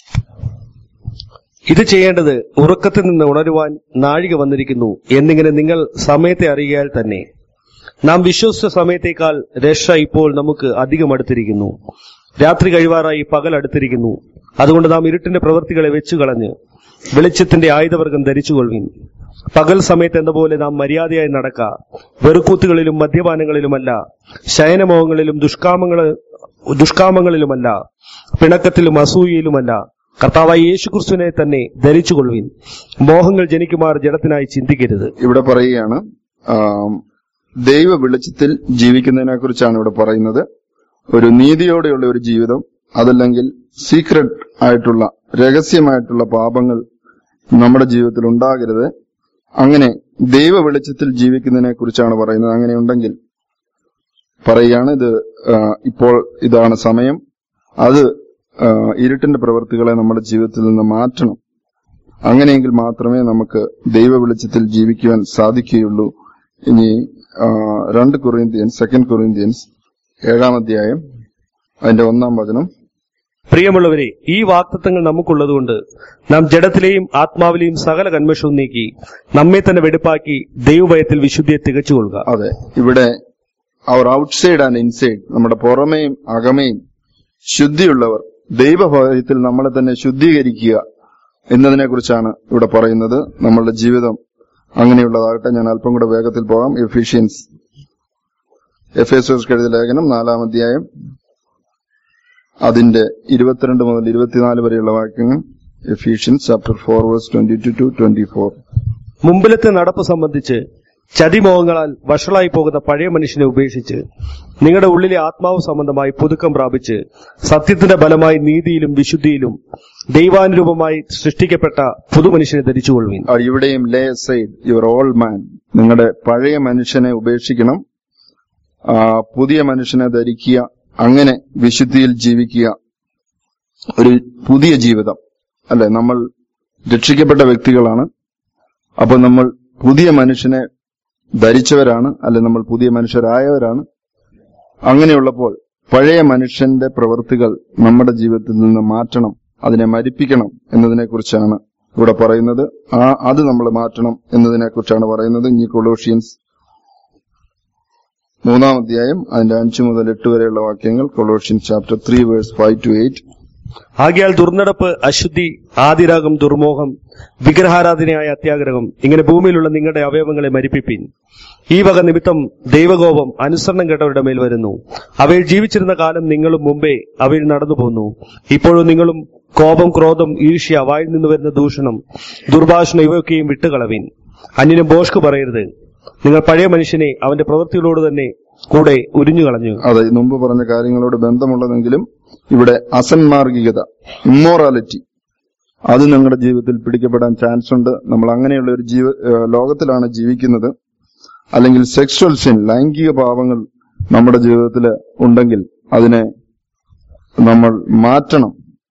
ഇത് ചെയ്യേണ്ടത് ഉറക്കത്തിൽ നിന്ന് ഉണരുവാൻ നാഴിക വന്നിരിക്കുന്നു എന്നിങ്ങനെ നിങ്ങൾ സമയത്തെ അറിയാൽ തന്നെ നാം വിശ്വസിച്ച സമയത്തേക്കാൾ രക്ഷ ഇപ്പോൾ നമുക്ക് അധികം അടുത്തിരിക്കുന്നു രാത്രി കഴിവാറായി പകൽ അടുത്തിരിക്കുന്നു അതുകൊണ്ട് നാം ഇരുട്ടിന്റെ പ്രവൃത്തികളെ വെച്ചു കളഞ്ഞ് വെളിച്ചത്തിന്റെ ആയുധവർഗം ധരിച്ചുകൊള്ളുവിൻ പകൽ സമയത്ത് എന്ന പോലെ നാം മര്യാദയായി നടക്ക വെറുക്കൂത്തുകളിലും മദ്യപാനങ്ങളിലുമല്ല ശയനമോഹങ്ങളിലും ദുഷ്കാമങ്ങൾ ദുഷ്കാമങ്ങളിലുമല്ല പിണക്കത്തിലും അസൂയയിലുമല്ല കർത്താവായ യേശുക്രിസ്തുവിനെ തന്നെ ധരിച്ചുകൊള്ളുവിൻ മോഹങ്ങൾ ജനിക്കുമാർ ജഡത്തിനായി ചിന്തിക്കരുത് ഇവിടെ പറയുകയാണ് ആം, ദൈവ വെളിച്ചത്തിൽ ജീവിക്കുന്നതിനെ കുറിച്ചാണ് ഇവിടെ പറയുന്നത് ഒരു നീതിയോടെയുള്ള ഒരു ജീവിതം അതല്ലെങ്കിൽ സീക്രട്ട് ആയിട്ടുള്ള രഹസ്യമായിട്ടുള്ള പാപങ്ങൾ നമ്മുടെ ജീവിതത്തിൽ ഉണ്ടാകരുത് അങ്ങനെ ദൈവ വെളിച്ചത്തിൽ ജീവിക്കുന്നതിനെ കുറിച്ചാണ് പറയുന്നത് അങ്ങനെ ഉണ്ടെങ്കിൽ പറയുകയാണ് ഇത് ആ, ഇപ്പോൾ ഇതാണ് സമയം അത് ആ, ഇരുട്ടിന്റെ പ്രവൃത്തികളെ നമ്മുടെ ജീവിതത്തിൽ നിന്ന് മാറ്റണം അങ്ങനെയെങ്കിൽ മാത്രമേ നമുക്ക് ദൈവ വെളിച്ചത്തിൽ ജീവിക്കുവാൻ സാധിക്കുകയുള്ളൂ ഇനി ആ, രണ്ട് കൊറിന്ത്യൻസ് സെക്കൻഡ് കൊറിന്ത്യൻസ് ഏഴാം അധ്യായം അതിന്റെ ഒന്നാം വചനം പ്രിയമുള്ളവരെ ഈ വാക്തത്വങ്ങൾ നമുക്കുള്ളതുകൊണ്ട് നാം ജഡത്തിലെയും ആത്മാവിലെയും സകല കന്മഷവും നീക്കി നമ്മെ തന്നെ വെടുപ്പാക്കി ദൈവഭയത്തിൽ വിശുദ്ധിയെ തികച്ചുകൊള്ളുക അതെ ഇവിടെ അവർ ഔട്ട്സൈഡ് ആൻഡ് ഇൻസൈഡ് നമ്മുടെ പുറമേയും അകമേയും ശുദ്ധിയുള്ളവർ ദൈവഭയത്തിൽ നമ്മളെ തന്നെ ശുദ്ധീകരിക്കുക എന്നതിനെ കുറിച്ചാണ് ഇവിടെ പറയുന്നത് നമ്മളുടെ ജീവിതം അങ്ങനെയുള്ളതാകട്ടെ ഞാൻ അല്പം കൂടെ വേഗത്തിൽ പോകാം എഫിഷ്യൻസ് എഫ് എസ് എഴുതിയ ലേഖനം നാലാം അധ്യായം അതിന്റെ ഇരുപത്തിരണ്ട് മുതൽ ഇരുപത്തിനാല് വരെയുള്ള വാക്യങ്ങൾ Ephesians chapter four verse twenty two to twenty four മുമ്പിലത്തെ നടപ്പ് സംബന്ധിച്ച് ചതിമോഹങ്ങളാൽ വഷളായി പോകുന്ന പഴയ മനുഷ്യനെ ഉപേക്ഷിച്ച് നിങ്ങളുടെ ഉള്ളിലെ ആത്മാവ് സംബന്ധമായി പുതുക്കം പ്രാപിച്ച് സത്യത്തിന്റെ ഫലമായി നീതിയിലും വിശുദ്ധിയിലും ദൈവാനുരൂപമായി സൃഷ്ടിക്കപ്പെട്ട പുതുമനുഷ്യനെ ധരിച്ചുകൊള്ളുവിൻ ആ, ഇവിടെയും lay aside your old man നിങ്ങളുടെ പഴയ മനുഷ്യനെ ഉപേക്ഷിക്കണം ആ, പുതിയ മനുഷ്യനെ ധരിക്കുക അങ്ങനെ വിശുദ്ധിയിൽ ജീവിക്കുക ഒരു പുതിയ ജീവിതം അല്ലെ നമ്മൾ രക്ഷിക്കപ്പെട്ട വ്യക്തികളാണ് അപ്പൊ നമ്മൾ പുതിയ മനുഷ്യനെ ധരിച്ചവരാണ് അല്ലെ നമ്മൾ പുതിയ മനുഷ്യരായവരാണ് അങ്ങനെയുള്ളപ്പോൾ പഴയ മനുഷ്യന്റെ പ്രവൃത്തികൾ നമ്മുടെ ജീവിതത്തിൽ നിന്ന് മാറ്റണം അതിനെ മരിപ്പിക്കണം എന്നതിനെ കുറിച്ചാണ് ഇവിടെ പറയുന്നത് ആ അത് നമ്മൾ മാറ്റണം എന്നതിനെ കുറിച്ചാണ് പറയുന്നത് ഇനി കൊളോഷ്യൻസ് മൂന്നാം അധ്യായം അതിന്റെ അഞ്ചു മുതൽ എട്ട് വരെയുള്ള വാക്യങ്ങൾ Colossians chapter three verse five to eight ആകയാൽ ദുർനടപ്പ് അശുദ്ധി ആദിരാഗം ദുർമോഹം വിഗ്രഹാരാധനയായ അത്യാഗ്രഹം ഇങ്ങനെ ഭൂമിയിലുള്ള നിങ്ങളുടെ അവയവങ്ങളെ മരിപ്പിപ്പിൻ ഈ വക നിമിത്തം ദൈവകോപം അനുസരണം കേട്ടവരുടെ മേൽ വരുന്നു അവയിൽ ജീവിച്ചിരുന്ന കാലം നിങ്ങളും മുമ്പേ അവയിൽ നടന്നു പോന്നു ഇപ്പോഴും നിങ്ങളും കോപം ക്രോധം ഈർഷ്യ വായിൽ നിന്ന് വരുന്ന ദൂഷണം ദുർഭാഷണം ഇവയൊക്കെയും വിട്ടുകളവിൻ അന്യനും ബോഷ്ക്ക് പറയരുത് നിങ്ങൾ പഴയ മനുഷ്യനെ അവന്റെ പ്രവൃത്തികളോട് തന്നെ കൂടെ ഉരിഞ്ഞു കളഞ്ഞു അതെ മുമ്പ് പറഞ്ഞ കാര്യങ്ങളോട് ബന്ധമുള്ളതെങ്കിലും ഇവിടെ അസന്മാർഗികത ഇമ്മോറാലിറ്റി അത് നിങ്ങളുടെ ജീവിതത്തിൽ പിടിക്കപ്പെടാൻ ചാൻസ് ഉണ്ട് നമ്മൾ അങ്ങനെയുള്ള ഒരു ജീവ ഏഹ് ലോകത്തിലാണ് ജീവിക്കുന്നത് അല്ലെങ്കിൽ സെക്സ്വൽ സിൻ ലൈംഗിക പാപങ്ങൾ നമ്മുടെ ജീവിതത്തിൽ ഉണ്ടെങ്കിൽ അതിനെ നമ്മൾ മാറ്റണം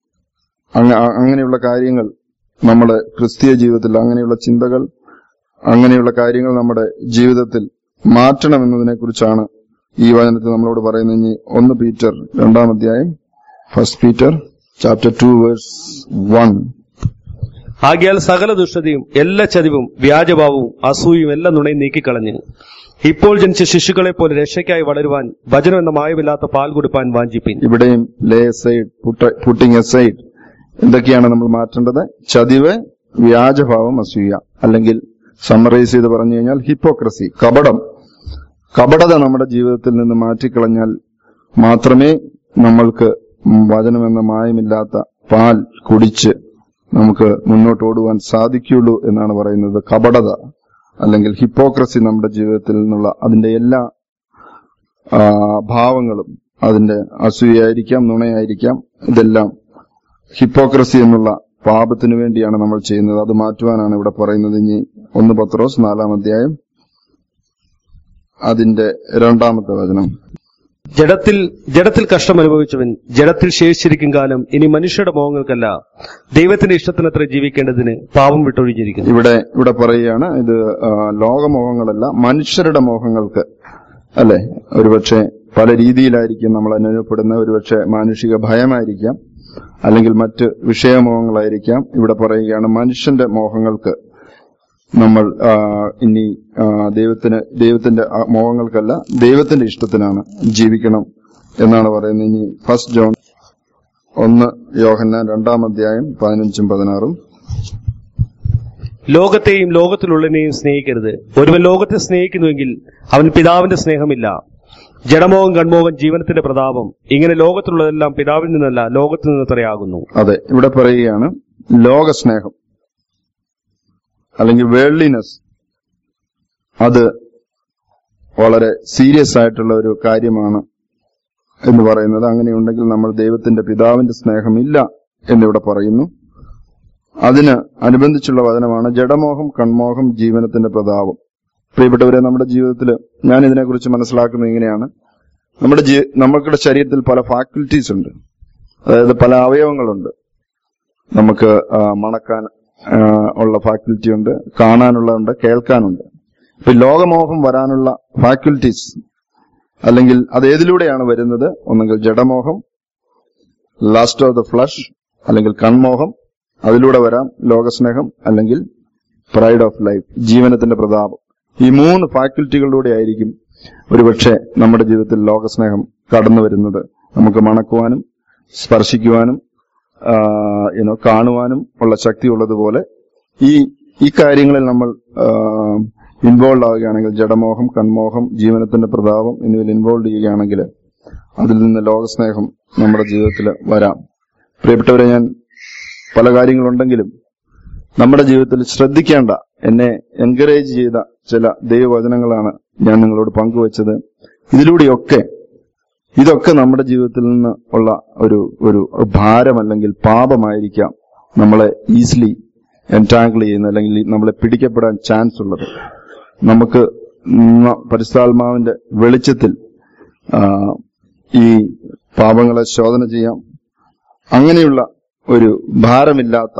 അങ്ങ- അ- അങ്ങനെയുള്ള കാര്യങ്ങൾ നമ്മുടെ ക്രിസ്തീയ ജീവിതത്തിൽ അങ്ങനെയുള്ള ചിന്തകൾ അങ്ങനെയുള്ള കാര്യങ്ങൾ നമ്മുടെ ജീവിതത്തിൽ മാറ്റണം എന്നതിനെ കുറിച്ചാണ് ഈ വചനത്തിൽ നമ്മളോട് പറയുന്നത് ഇനി ഒന്ന് പീറ്റർ രണ്ടാം അധ്യായം first Peter chapter two verse one ആകിയാൽ സകല ദുഷ്ടതയും എല്ലാ ചതിവും വ്യാജഭാവവും അസൂയും എല്ലാ നുണയും നീക്കിക്കളഞ്ഞ് ഇപ്പോൾ ജനിച്ച ശിശുക്കളെ പോലെ രക്ഷയ്ക്കായി വളരുവാൻ വചനം എന്ന മായമില്ലാത്ത പാൽ കൊടുപ്പാൻ വാഞ്ചിപ്പിൻ ഇവിടെയും lay aside putting aside എന്തൊക്കെയാണ് നമ്മൾ മാറ്റേണ്ടത് ചതിവ് വ്യാജഭാവം അസൂയ അല്ലെങ്കിൽ സമ്മറൈസ് ചെയ്ത് പറഞ്ഞു കഴിഞ്ഞാൽ ഹിപ്പോക്രസി കപടം കപടത നമ്മുടെ ജീവിതത്തിൽ നിന്ന് മാറ്റിക്കളഞ്ഞാൽ മാത്രമേ നമ്മൾക്ക് വചനമെന്ന മായമില്ലാത്ത പാൽ കുടിച്ച് നമുക്ക് മുന്നോട്ട് ഓടുവാൻ സാധിക്കുകയുള്ളൂ എന്നാണ് പറയുന്നത് കപടത അല്ലെങ്കിൽ ഹിപ്പോക്രസി നമ്മുടെ ജീവിതത്തിൽ നിന്നുള്ള അതിന്റെ എല്ലാ ആ, ഭാവങ്ങളും അതിന്റെ അസൂയായിരിക്കാം നുണയായിരിക്കാം ഇതെല്ലാം ഹിപ്പോക്രസി എന്നുള്ള പാപത്തിനു വേണ്ടിയാണ് നമ്മൾ ചെയ്യുന്നത് അത് മാറ്റുവാനാണ് ഇവിടെ പറയുന്നത് ഇനി ഒന്ന് പത്രോസ് നാലാം അധ്യായം അതിന്റെ രണ്ടാമത്തെ വചനം ജഡത്തിൽ ജഡത്തിൽ കഷ്ടം അനുഭവിച്ചവൻ ജഡത്തിൽ ശേഷിച്ചിരിക്കും കാലം ഇനി മനുഷ്യരുടെ മോഹങ്ങൾക്കല്ല ദൈവത്തിന്റെ ഇഷ്ടത്തിനത്ര ജീവിക്കേണ്ടതിന് പാപം വിട്ടൊഴിഞ്ഞിരിക്കുന്നു ഇവിടെ ഇവിടെ പറയുകയാണ് ഇത് ആ, ലോകമോഹങ്ങളല്ല മനുഷ്യരുടെ മോഹങ്ങൾക്ക് അല്ലെ ഒരുപക്ഷെ പല രീതിയിലായിരിക്കും നമ്മൾ അനുഭവപ്പെടുന്ന ഒരുപക്ഷെ മാനുഷിക ഭയമായിരിക്കാം അല്ലെങ്കിൽ മറ്റ് വിഷയമോഹങ്ങളായിരിക്കാം ഇവിടെ പറയുകയാണ് മനുഷ്യന്റെ മോഹങ്ങൾക്ക് നമ്മൾ ആ, ഇനി ആ, ദൈവത്തിന് ദൈവത്തിന്റെ ആ മോഹങ്ങൾക്കല്ല ദൈവത്തിന്റെ ഇഷ്ടത്തിനാണ് ജീവിക്കണം എന്നാണ് പറയുന്നത് ഇനി ഫസ്റ്റ് ജോൺ ഒന്ന് യോഹന്നാൻ രണ്ടാം അധ്യായം പതിനഞ്ചും പതിനാറും ലോകത്തെയും ലോകത്തിലുള്ളതിനെയും സ്നേഹിക്കരുത് ഒരുവൻ ലോകത്തെ സ്നേഹിക്കുന്നുവെങ്കിൽ അവൻ പിതാവിന്റെ സ്നേഹമില്ല ജഡമോഹം കൺമോഹം ജീവനത്തിന്റെ പ്രതാപം ഇങ്ങനെ ലോകത്തിലുള്ളതെല്ലാം പിതാവിൽ നിന്നല്ല ലോകത്തിൽ നിന്നത്രയാകുന്നു അതെ ഇവിടെ പറയുകയാണ് ലോകസ്നേഹം അല്ലെങ്കിൽ വേൾഡ്ലിനെസ് അത് വളരെ സീരിയസ് ആയിട്ടുള്ള ഒരു കാര്യമാണ് എന്ന് പറയുന്നത് അങ്ങനെയുണ്ടെങ്കിൽ നമ്മൾ ദൈവത്തിന്റെ പിതാവിന്റെ സ്നേഹമില്ല എന്നിവിടെ പറയുന്നു അതിന് അനുബന്ധിച്ചുള്ള വചനമാണ് ജഡമോഹം കൺമോഹം ജീവനത്തിന്റെ പ്രതാപം പ്രിയപ്പെട്ടവരെ നമ്മുടെ ജീവിതത്തിൽ ഞാൻ ഇതിനെക്കുറിച്ച് മനസ്സിലാക്കുന്നത് ഇങ്ങനെയാണ് നമ്മുടെ ജീ നമ്മുടെ ശരീരത്തിൽ പല ഫാക്കൽറ്റീസ് ഉണ്ട് അതായത് പല അവയവങ്ങളുണ്ട് നമുക്ക് ആ, മണക്കാൻ ആ, ഉള്ള ഫാക്കൽറ്റി ഉണ്ട് കാണാനുള്ളതുണ്ട് കേൾക്കാനുണ്ട് ഇപ്പൊ ലോകമോഹം വരാനുള്ള ഫാക്കൽറ്റീസ് അല്ലെങ്കിൽ അത് ഏതിലൂടെയാണ് വരുന്നത് ഒന്നെങ്കിൽ ജഡമോഹം ലാസ്റ്റ് ഓഫ് ദ ഫ്ലഷ് അല്ലെങ്കിൽ കൺമോഹം അതിലൂടെ വരാം ലോകസ്നേഹം അല്ലെങ്കിൽ പ്രൈഡ് ഓഫ് ലൈഫ് ജീവനത്തിന്റെ പ്രതാപം ഈ മൂന്ന് ഫാക്കൽറ്റികളിലൂടെ ആയിരിക്കും ഒരുപക്ഷെ നമ്മുടെ ജീവിതത്തിൽ ലോകസ്നേഹം കടന്നു വരുന്നത് നമുക്ക് മണക്കുവാനും സ്പർശിക്കുവാനും യുനോ കാണുവാനും ഉള്ള ശക്തി ഉള്ളതുപോലെ ഈ ഈ കാര്യങ്ങളിൽ നമ്മൾ ഇൻവോൾവ് ആവുകയാണെങ്കിൽ ജഡമോഹം കൺമോഹം ജീവനത്തിന്റെ പ്രതാപം എന്നിവയിൽ ഇൻവോൾവ് ചെയ്യുകയാണെങ്കിൽ അതിൽ നിന്ന് ലോകസ്നേഹം നമ്മുടെ ജീവിതത്തിൽ വരാം പ്രിയപ്പെട്ടവരെ ഞാൻ പല കാര്യങ്ങളുണ്ടെങ്കിലും നമ്മുടെ ജീവിതത്തിൽ ശ്രദ്ധിക്കേണ്ട എന്നെ എൻകറേജ് ചെയ്ത ചില ദൈവവചനങ്ങളാണ് ഞാൻ നിങ്ങളോട് പങ്കുവച്ചത് ഇതിലൂടെയൊക്കെ ഇതൊക്കെ നമ്മുടെ ജീവിതത്തിൽ നിന്ന് ഉള്ള ഒരു ഒരു ഭാരം അല്ലെങ്കിൽ പാപമായിരിക്കാം നമ്മളെ ഈസിലി എൻറ്റാങ്കിൾ ചെയ്യുന്ന അല്ലെങ്കിൽ നമ്മളെ പിടിക്കപ്പെടാൻ ചാൻസ് ഉള്ളത് നമുക്ക് ന- പരിശുദ്ധാത്മാവിന്റെ വെളിച്ചത്തിൽ ആ, ഈ പാപങ്ങളെ ശോധന ചെയ്യാം അങ്ങനെയുള്ള ഒരു ഭാരമില്ലാത്ത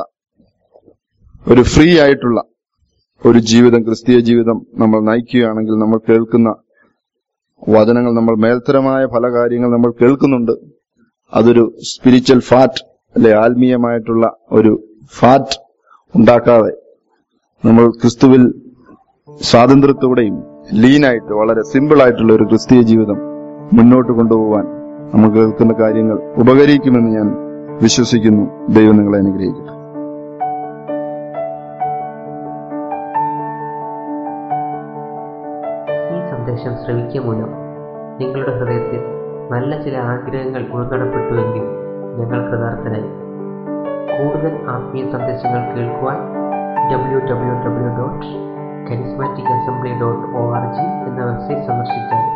ഒരു ഫ്രീ ആയിട്ടുള്ള ഒരു ജീവിതം ക്രിസ്തീയ ജീവിതം നമ്മൾ നയിക്കുകയാണെങ്കിൽ നമ്മൾ കേൾക്കുന്ന വചനങ്ങൾ നമ്മൾ മേൽത്തരമായ പല കാര്യങ്ങൾ നമ്മൾ കേൾക്കുന്നുണ്ട് അതൊരു സ്പിരിച്വൽ ഫാറ്റ് അല്ലെ ആത്മീയമായിട്ടുള്ള ഒരു ഫാറ്റ് ഉണ്ടാക്കാതെ നമ്മൾ ക്രിസ്തുവിൽ സ്വാതന്ത്ര്യത്തോടെയും ലീനായിട്ട് വളരെ സിമ്പിൾ ആയിട്ടുള്ള ഒരു ക്രിസ്തീയ ജീവിതം മുന്നോട്ട് കൊണ്ടുപോകാൻ നമ്മൾ കേൾക്കുന്ന കാര്യങ്ങൾ ഉപകരിക്കുമെന്ന് ഞാൻ വിശ്വസിക്കുന്നു ദൈവം നിങ്ങളെ അനുഗ്രഹിക്കട്ടെ ഈ സന്ദേശം ശ്രവിക്കുക മൂലം നിങ്ങളുടെ ഹൃദയത്തിൽ നല്ല ചില ആഗ്രഹങ്ങൾ ഉൾക്കടപ്പെട്ടുവെങ്കിൽ ഞങ്ങൾ കൃതാർത്ഥരായി കൂടുതൽ ആത്മീയ സന്ദേശങ്ങൾ കേൾക്കുവാൻ W W W dot charismatic assembly dot O R G എന്ന വെബ്സൈറ്റ് സന്ദർശിച്ചാൽ